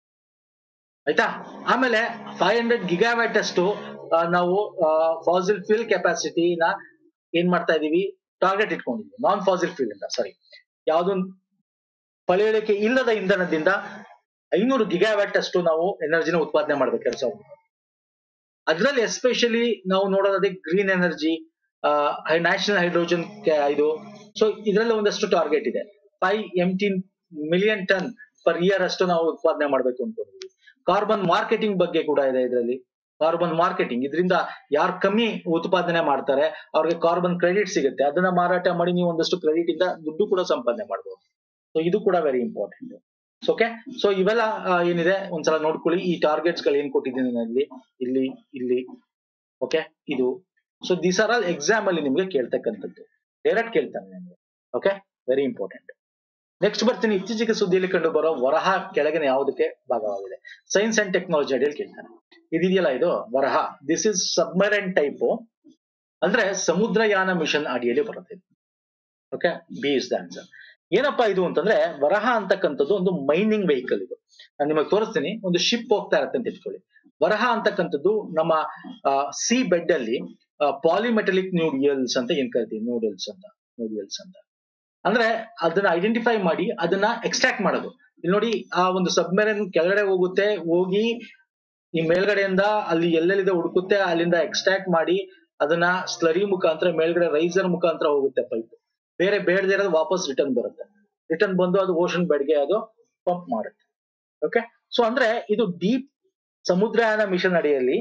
ಆಯ್ತಾ ಆಮೇಲೆ ಫೈವ್ ಹಂಡ್ರೆಡ್ ಗಿಗಾವ್ಯಾಟ್ ಅಷ್ಟು ಆ, ನಾವು ಫಾಸಿಲ್ ಫ್ಯೂಲ್ ಕೆಪಾಸಿಟಿನ ಏನ್ ಮಾಡ್ತಾ ಇದೀವಿ ಟಾರ್ಗೆಟ್ ಇಟ್ಕೊಂಡಿದ್ವಿ ನಾನ್ ಫಾಸಿಲ್ ಫ್ಯೂಲ್ ಇಂದ ಸಾರಿ ಯಾವ್ದು ಪಳೆಯಳಿಕೆ ಇಲ್ಲದ ಇಂಧನದಿಂದ ಐನೂರು ಗಿಗಾವ್ಯಾಟ್ ಅಷ್ಟು ನಾವು ಎನರ್ಜಿನ ಉತ್ಪಾದನೆ ಮಾಡ್ಬೇಕು ಎರಡ್ ಸಾವಿರದ ಅದ್ರಲ್ಲಿ ಎಸ್ಪೆಷಲಿ ನಾವು ನೋಡೋದಾದ್ರೆ ಗ್ರೀನ್ ಎನರ್ಜಿ ನ್ಯಾಷನಲ್ ಹೈಡ್ರೋಜನ್ ಇದು ಸೊ ಇದರಲ್ಲಿ ಒಂದಷ್ಟು ಟಾರ್ಗೆಟ್ ಇದೆ ಫೈವ್ ಎಂಟೀನ್ ಮಿಲಿಯನ್ ಟನ್ ಪರ್ ಇಯರ್ ಅಷ್ಟು ನಾವು ಉತ್ಪಾದನೆ ಮಾಡಬೇಕು ಅನ್ಕೊಂಡಿದ್ವಿ ಕಾರ್ಬನ್ ಮಾರ್ಕೆಟಿಂಗ್ ಬಗ್ಗೆ ಕೂಡ ಇದೆ ಇದರಲ್ಲಿ ಕಾರ್ಬನ್ ಮಾರ್ಕೆಟಿಂಗ್ ಇದರಿಂದ ಯಾರು ಕಮ್ಮಿ ಉತ್ಪಾದನೆ ಮಾಡ್ತಾರೆ ಅವ್ರಿಗೆ ಕಾರ್ಬನ್ ಕ್ರೆಡಿಟ್ ಸಿಗುತ್ತೆ ಅದನ್ನ ಮಾರಾಟ ಮಾಡಿ ನೀವು ಒಂದಷ್ಟು ಕ್ರೆಡಿಟ್ ಇಂದ ದುಡ್ಡು ಕೂಡ ಸಂಪಾದನೆ ಮಾಡಬಹುದು ಸೊ ಇದು ಕೂಡ ವೆರಿ ಇಂಪಾರ್ಟೆಂಟ್ ಓಕೆ ಸೊ ಇವೆಲ್ಲ ಆ, ಏನಿದೆ ಒಂದ್ಸಲ ನೋಡ್ಕೊಳ್ಳಿ ಈ ಟಾರ್ಗೆಟ್ಸ್ ಗಳು ಏನ್ ಕೊಟ್ಟಿದ್ದೀನಿ ನಾನು ಇಲ್ಲಿ ಇಲ್ಲಿ ಇಲ್ಲಿ ಓಕೆ ಇದು so these are all exam ಅಲ್ಲಿ ನಿಮ್ಗೆ ಕೇಳ್ತಕ್ಕಂಥದ್ದು ಡೈರೆಕ್ಟ್ ಕೇಳ್ತಾನೆ ನಿಮ್ಗೆ ಓಕೆ ವೆರಿ ಇಂಪಾರ್ಟೆಂಟ್ ನೆಕ್ಸ್ಟ್ ಬರ್ತೀನಿ ಇತ್ತೀಚೆಗೆ ಸುದ್ದಿಯಲ್ಲಿ ಕಂಡು ಬರೋ ವರಹ ಕೆಳಗಿನ ಯಾವುದಕ್ಕೆ ಭಾಗವಾಗಿದೆ ಸೈನ್ಸ್ ಅಂಡ್ ಟೆಕ್ನಾಲಜಿ ಅಡಿಯಲ್ಲಿ ಕೇಳ್ತಾನೆ ಇದಿದೆಯಲ್ಲ ಇದು Varaha this is submarine type ಅಂದ್ರೆ ಸಮುದ್ರಯಾನ ಮಿಷನ್ ಅಡಿಯಲ್ಲಿ ಬರುತ್ತೆ okay B is the answer ಏನಪ್ಪಾ ಇದು ಅಂತಂದ್ರೆ ವರಹ ಅಂತಕ್ಕಂಥದ್ದು ಒಂದು ಮೈನಿಂಗ್ ವೆಹಿಕಲ್ ಇದು ನಾನು ನಿಮಗೆ ತೋರಿಸ್ತೀನಿ ಒಂದು ಶಿಪ್ ಹೋಗ್ತಾ ಇರತ್ತೆ ಅಂತ ಇಟ್ಕೊಳ್ಳಿ ವರಹ ಅಂತಕ್ಕಂಥದ್ದು ನಮ್ಮ ಸಿ ಬೆಡ್ ಅಲ್ಲಿ ಪಾಲಿಮೆಟಲಿಕ್ ನ್ಯೂಡಿಯಲ್ಸ್ ಅಂತ ಏನ್ ಕರಿತೀವಿ ನೂಡಲ್ಸ್ ಅಂತ ನೂಡಿಯಲ್ಸ್ ಅಂತ ಅಂದ್ರೆ ಅದನ್ನ ಐಡೆಂಟಿಫೈ ಮಾಡಿ ಅದನ್ನ ಎಕ್ಸ್ಟ್ರಾಕ್ಟ್ ಮಾಡೋದು ಇಲ್ಲಿ ನೋಡಿ ಆ ಒಂದು ಸಬ್ಮೆರನ್ ಕೆಳಗಡೆ ಹೋಗುತ್ತೆ ಹೋಗಿ ಈ ಮೇಲ್ಗಡೆಯಿಂದ ಅಲ್ಲಿ ಎಲ್ಲೆಲ್ಲಿದೆ ಹುಡುಕುತ್ತೆ ಅಲ್ಲಿಂದ ಎಕ್ಸ್ಟ್ರಾಕ್ಟ್ ಮಾಡಿ ಅದನ್ನ ಸ್ಲರಿ ಮುಖಾಂತರ ಮೇಲ್ಗಡೆ ರೈಸರ್ ಮುಖಾಂತರ ಹೋಗುತ್ತೆ ಪೈಪ್ ಬೇರೆ ಬೇಡದೇ ಇರೋದು ವಾಪಸ್ ರಿಟರ್ನ್ ಬರುತ್ತೆ ರಿಟರ್ನ್ ಬಂದು ಅದು ಓಷನ್ ಬೆಡ್ಗೆ ಅದು ಪಂಪ್ ಮಾಡುತ್ತೆ ಓಕೆ ಸೊ ಅಂದ್ರೆ ಇದು ಡೀಪ್ ಸಮುದ್ರಯಾನ ಮಿಷನ್ ಅಡಿಯಲ್ಲಿ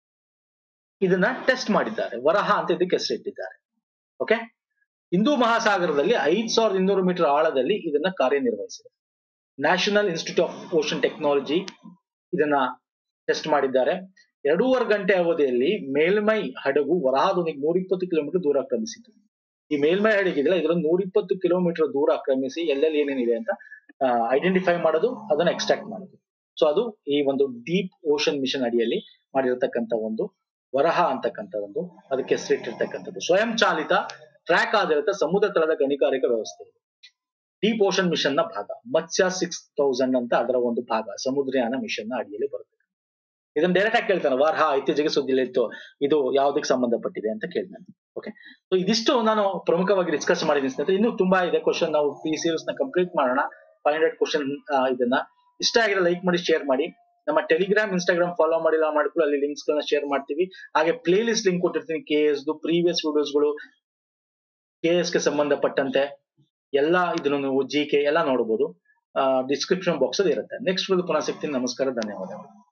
ಇದನ್ನ ಟೆಸ್ಟ್ ಮಾಡಿದ್ದಾರೆ ವರಹ ಅಂತ ಇದಕ್ಕೆ ಹೆಸರಿಟ್ಟಿದ್ದಾರೆ ಓಕೆ ಹಿಂದೂ ಮಹಾಸಾಗರದಲ್ಲಿ ಐದ್ ಸಾವಿರದ ಇನ್ನೂರು ಮೀಟರ್ ಆಳದಲ್ಲಿ ಇದನ್ನ ಕಾರ್ಯನಿರ್ವಹಿಸಿದೆ national institute of ocean technology ಇದನ್ನ ಟೆಸ್ಟ್ ಮಾಡಿದ್ದಾರೆ ಎರಡೂವರೆ ಗಂಟೆ ಅವಧಿಯಲ್ಲಿ ಮೇಲ್ಮೈ ಹಡಗು ವರಹದೊಂದಿಗೆ ನೂರ ಇಪ್ಪತ್ತು ಕಿಲೋಮೀಟರ್ ದೂರ ಕ್ರಮಿಸಿತು ಈ ಮೇಲ್ಮೈ ಹಡಗಿದ್ರೆ ಇದರಲ್ಲಿ ನೂರ ಇಪ್ಪತ್ತು ಕಿಲೋಮೀಟರ್ ದೂರ ಕ್ರಮಿಸಿ ಎಲ್ಲೆಲ್ಲಿ ಏನೇನಿದೆ ಅಂತ ಐಡೆಂಟಿಫೈ ಮಾಡೋದು ಅದನ್ನ ಎಕ್ಸ್ಟ್ರಾಕ್ಟ್ ಮಾಡೋದು ಸೊ ಅದು ಈ ಒಂದು ಡೀಪ್ ಓಷನ್ ಮಿಷನ್ ಅಡಿಯಲ್ಲಿ ಮಾಡಿರತಕ್ಕಂತ ಒಂದು ವರಹ ಅಂತಕ್ಕಂಥ ಒಂದು ಅದಕ್ಕೆ ಹೆಸರಿಟ್ಟಿರ್ತಕ್ಕಂಥದ್ದು ಸ್ವಯಂ ಚಾಲಿತ ಟ್ರ್ಯಾಕ್ ಆಧಾರಿತ ಸಮುದ್ರ ತಳದ ಗಣಿಗಾರಿಕಾ ವ್ಯವಸ್ಥೆ ಡೀಪ್ ಓಷನ್ ಮಿಷನ್ ನ ಭಾಗ ಮತ್ಸ್ಯ ಸಿಕ್ಸ್ ತೌಸಂಡ್ ಅಂತ ಅದರ ಒಂದು ಭಾಗ ಸಮುದ್ರಯಾನ ಮಿಷನ್ ನ ಅಡಿಯಲ್ಲಿ ಬರುತ್ತೆ ಇದನ್ನ ಡೈರೆಕ್ಟ್ ಆಗಿ ಕೇಳ್ತಾನೆ ವಾರ್ಹ ಇತ್ತೀಚೆಗೆ ಸುದ್ದಿಲಿ ಇತ್ತು ಇದು ಯಾವ್ದಕ್ಕೆ ಸಂಬಂಧಪಟ್ಟಿದೆ ಅಂತ ಕೇಳ್ತಾನೆ ಓಕೆ ಸೊ ಇದಿಷ್ಟು ನಾನು ಪ್ರಮುಖವಾಗಿ ಡಿಸ್ಕಸ್ ಮಾಡಿದ್ದೀನಿ ಸ್ನೇಹಿತರೆ ಇನ್ನೂ ತುಂಬಾ ಇದೆ ಕ್ವಶನ್ ನಾವು ಈ ಸೀರೀಸ್ ನ ಕಂಪ್ಲೀಟ್ ಮಾಡೋಣ ಫೈವ್ ಹಂಡ್ರೆಡ್ ಕ್ವಶನ್ ಇದನ್ನ ಇಷ್ಟ ಆಗಿರೋ ಲೈಕ್ ಮಾಡಿ ಶೇರ್ ಮಾಡಿ ನಮ್ಮ ಟೆಲಿಗ್ರಾಮ್ ಇನ್ಸ್ಟಾಗ್ರಾಮ್ ಫಾಲೋ ಮಾಡಿಲ್ಲ ಮಾಡ್ಕೊಳ್ಳಿ ಅಲ್ಲಿ ಲಿಂಕ್ಸ್ ಗಳನ್ನ ಶೇರ್ ಮಾಡ್ತೀವಿ ಹಾಗೆ ಪ್ಲೇ ಲಿಸ್ಟ್ ಲಿಂಕ್ ಕೊಟ್ಟಿರ್ತೀನಿ ಕೆ ಎಸ್ ಪ್ರೀವಿಯಸ್ ವಿಡಿಯೋಸ್ಗಳು ಕೆ ಎಸ್ ಗೆ ಸಂಬಂಧಪಟ್ಟಂತೆ ಎಲ್ಲಾ ಇದನ್ನು ನೀವು ಜಿ ಕೆ ಎಲ್ಲ ನೋಡಬಹುದು ಡಿಸ್ಕ್ರಿಪ್ಷನ್ ಬಾಕ್ಸ್ ಅಲ್ಲಿ ಇರುತ್ತೆ ನೆಕ್ಸ್ಟ್ ಪುನಃ ಸಿಗ್ತೀನಿ ನಮಸ್ಕಾರ ಧನ್ಯವಾದಗಳು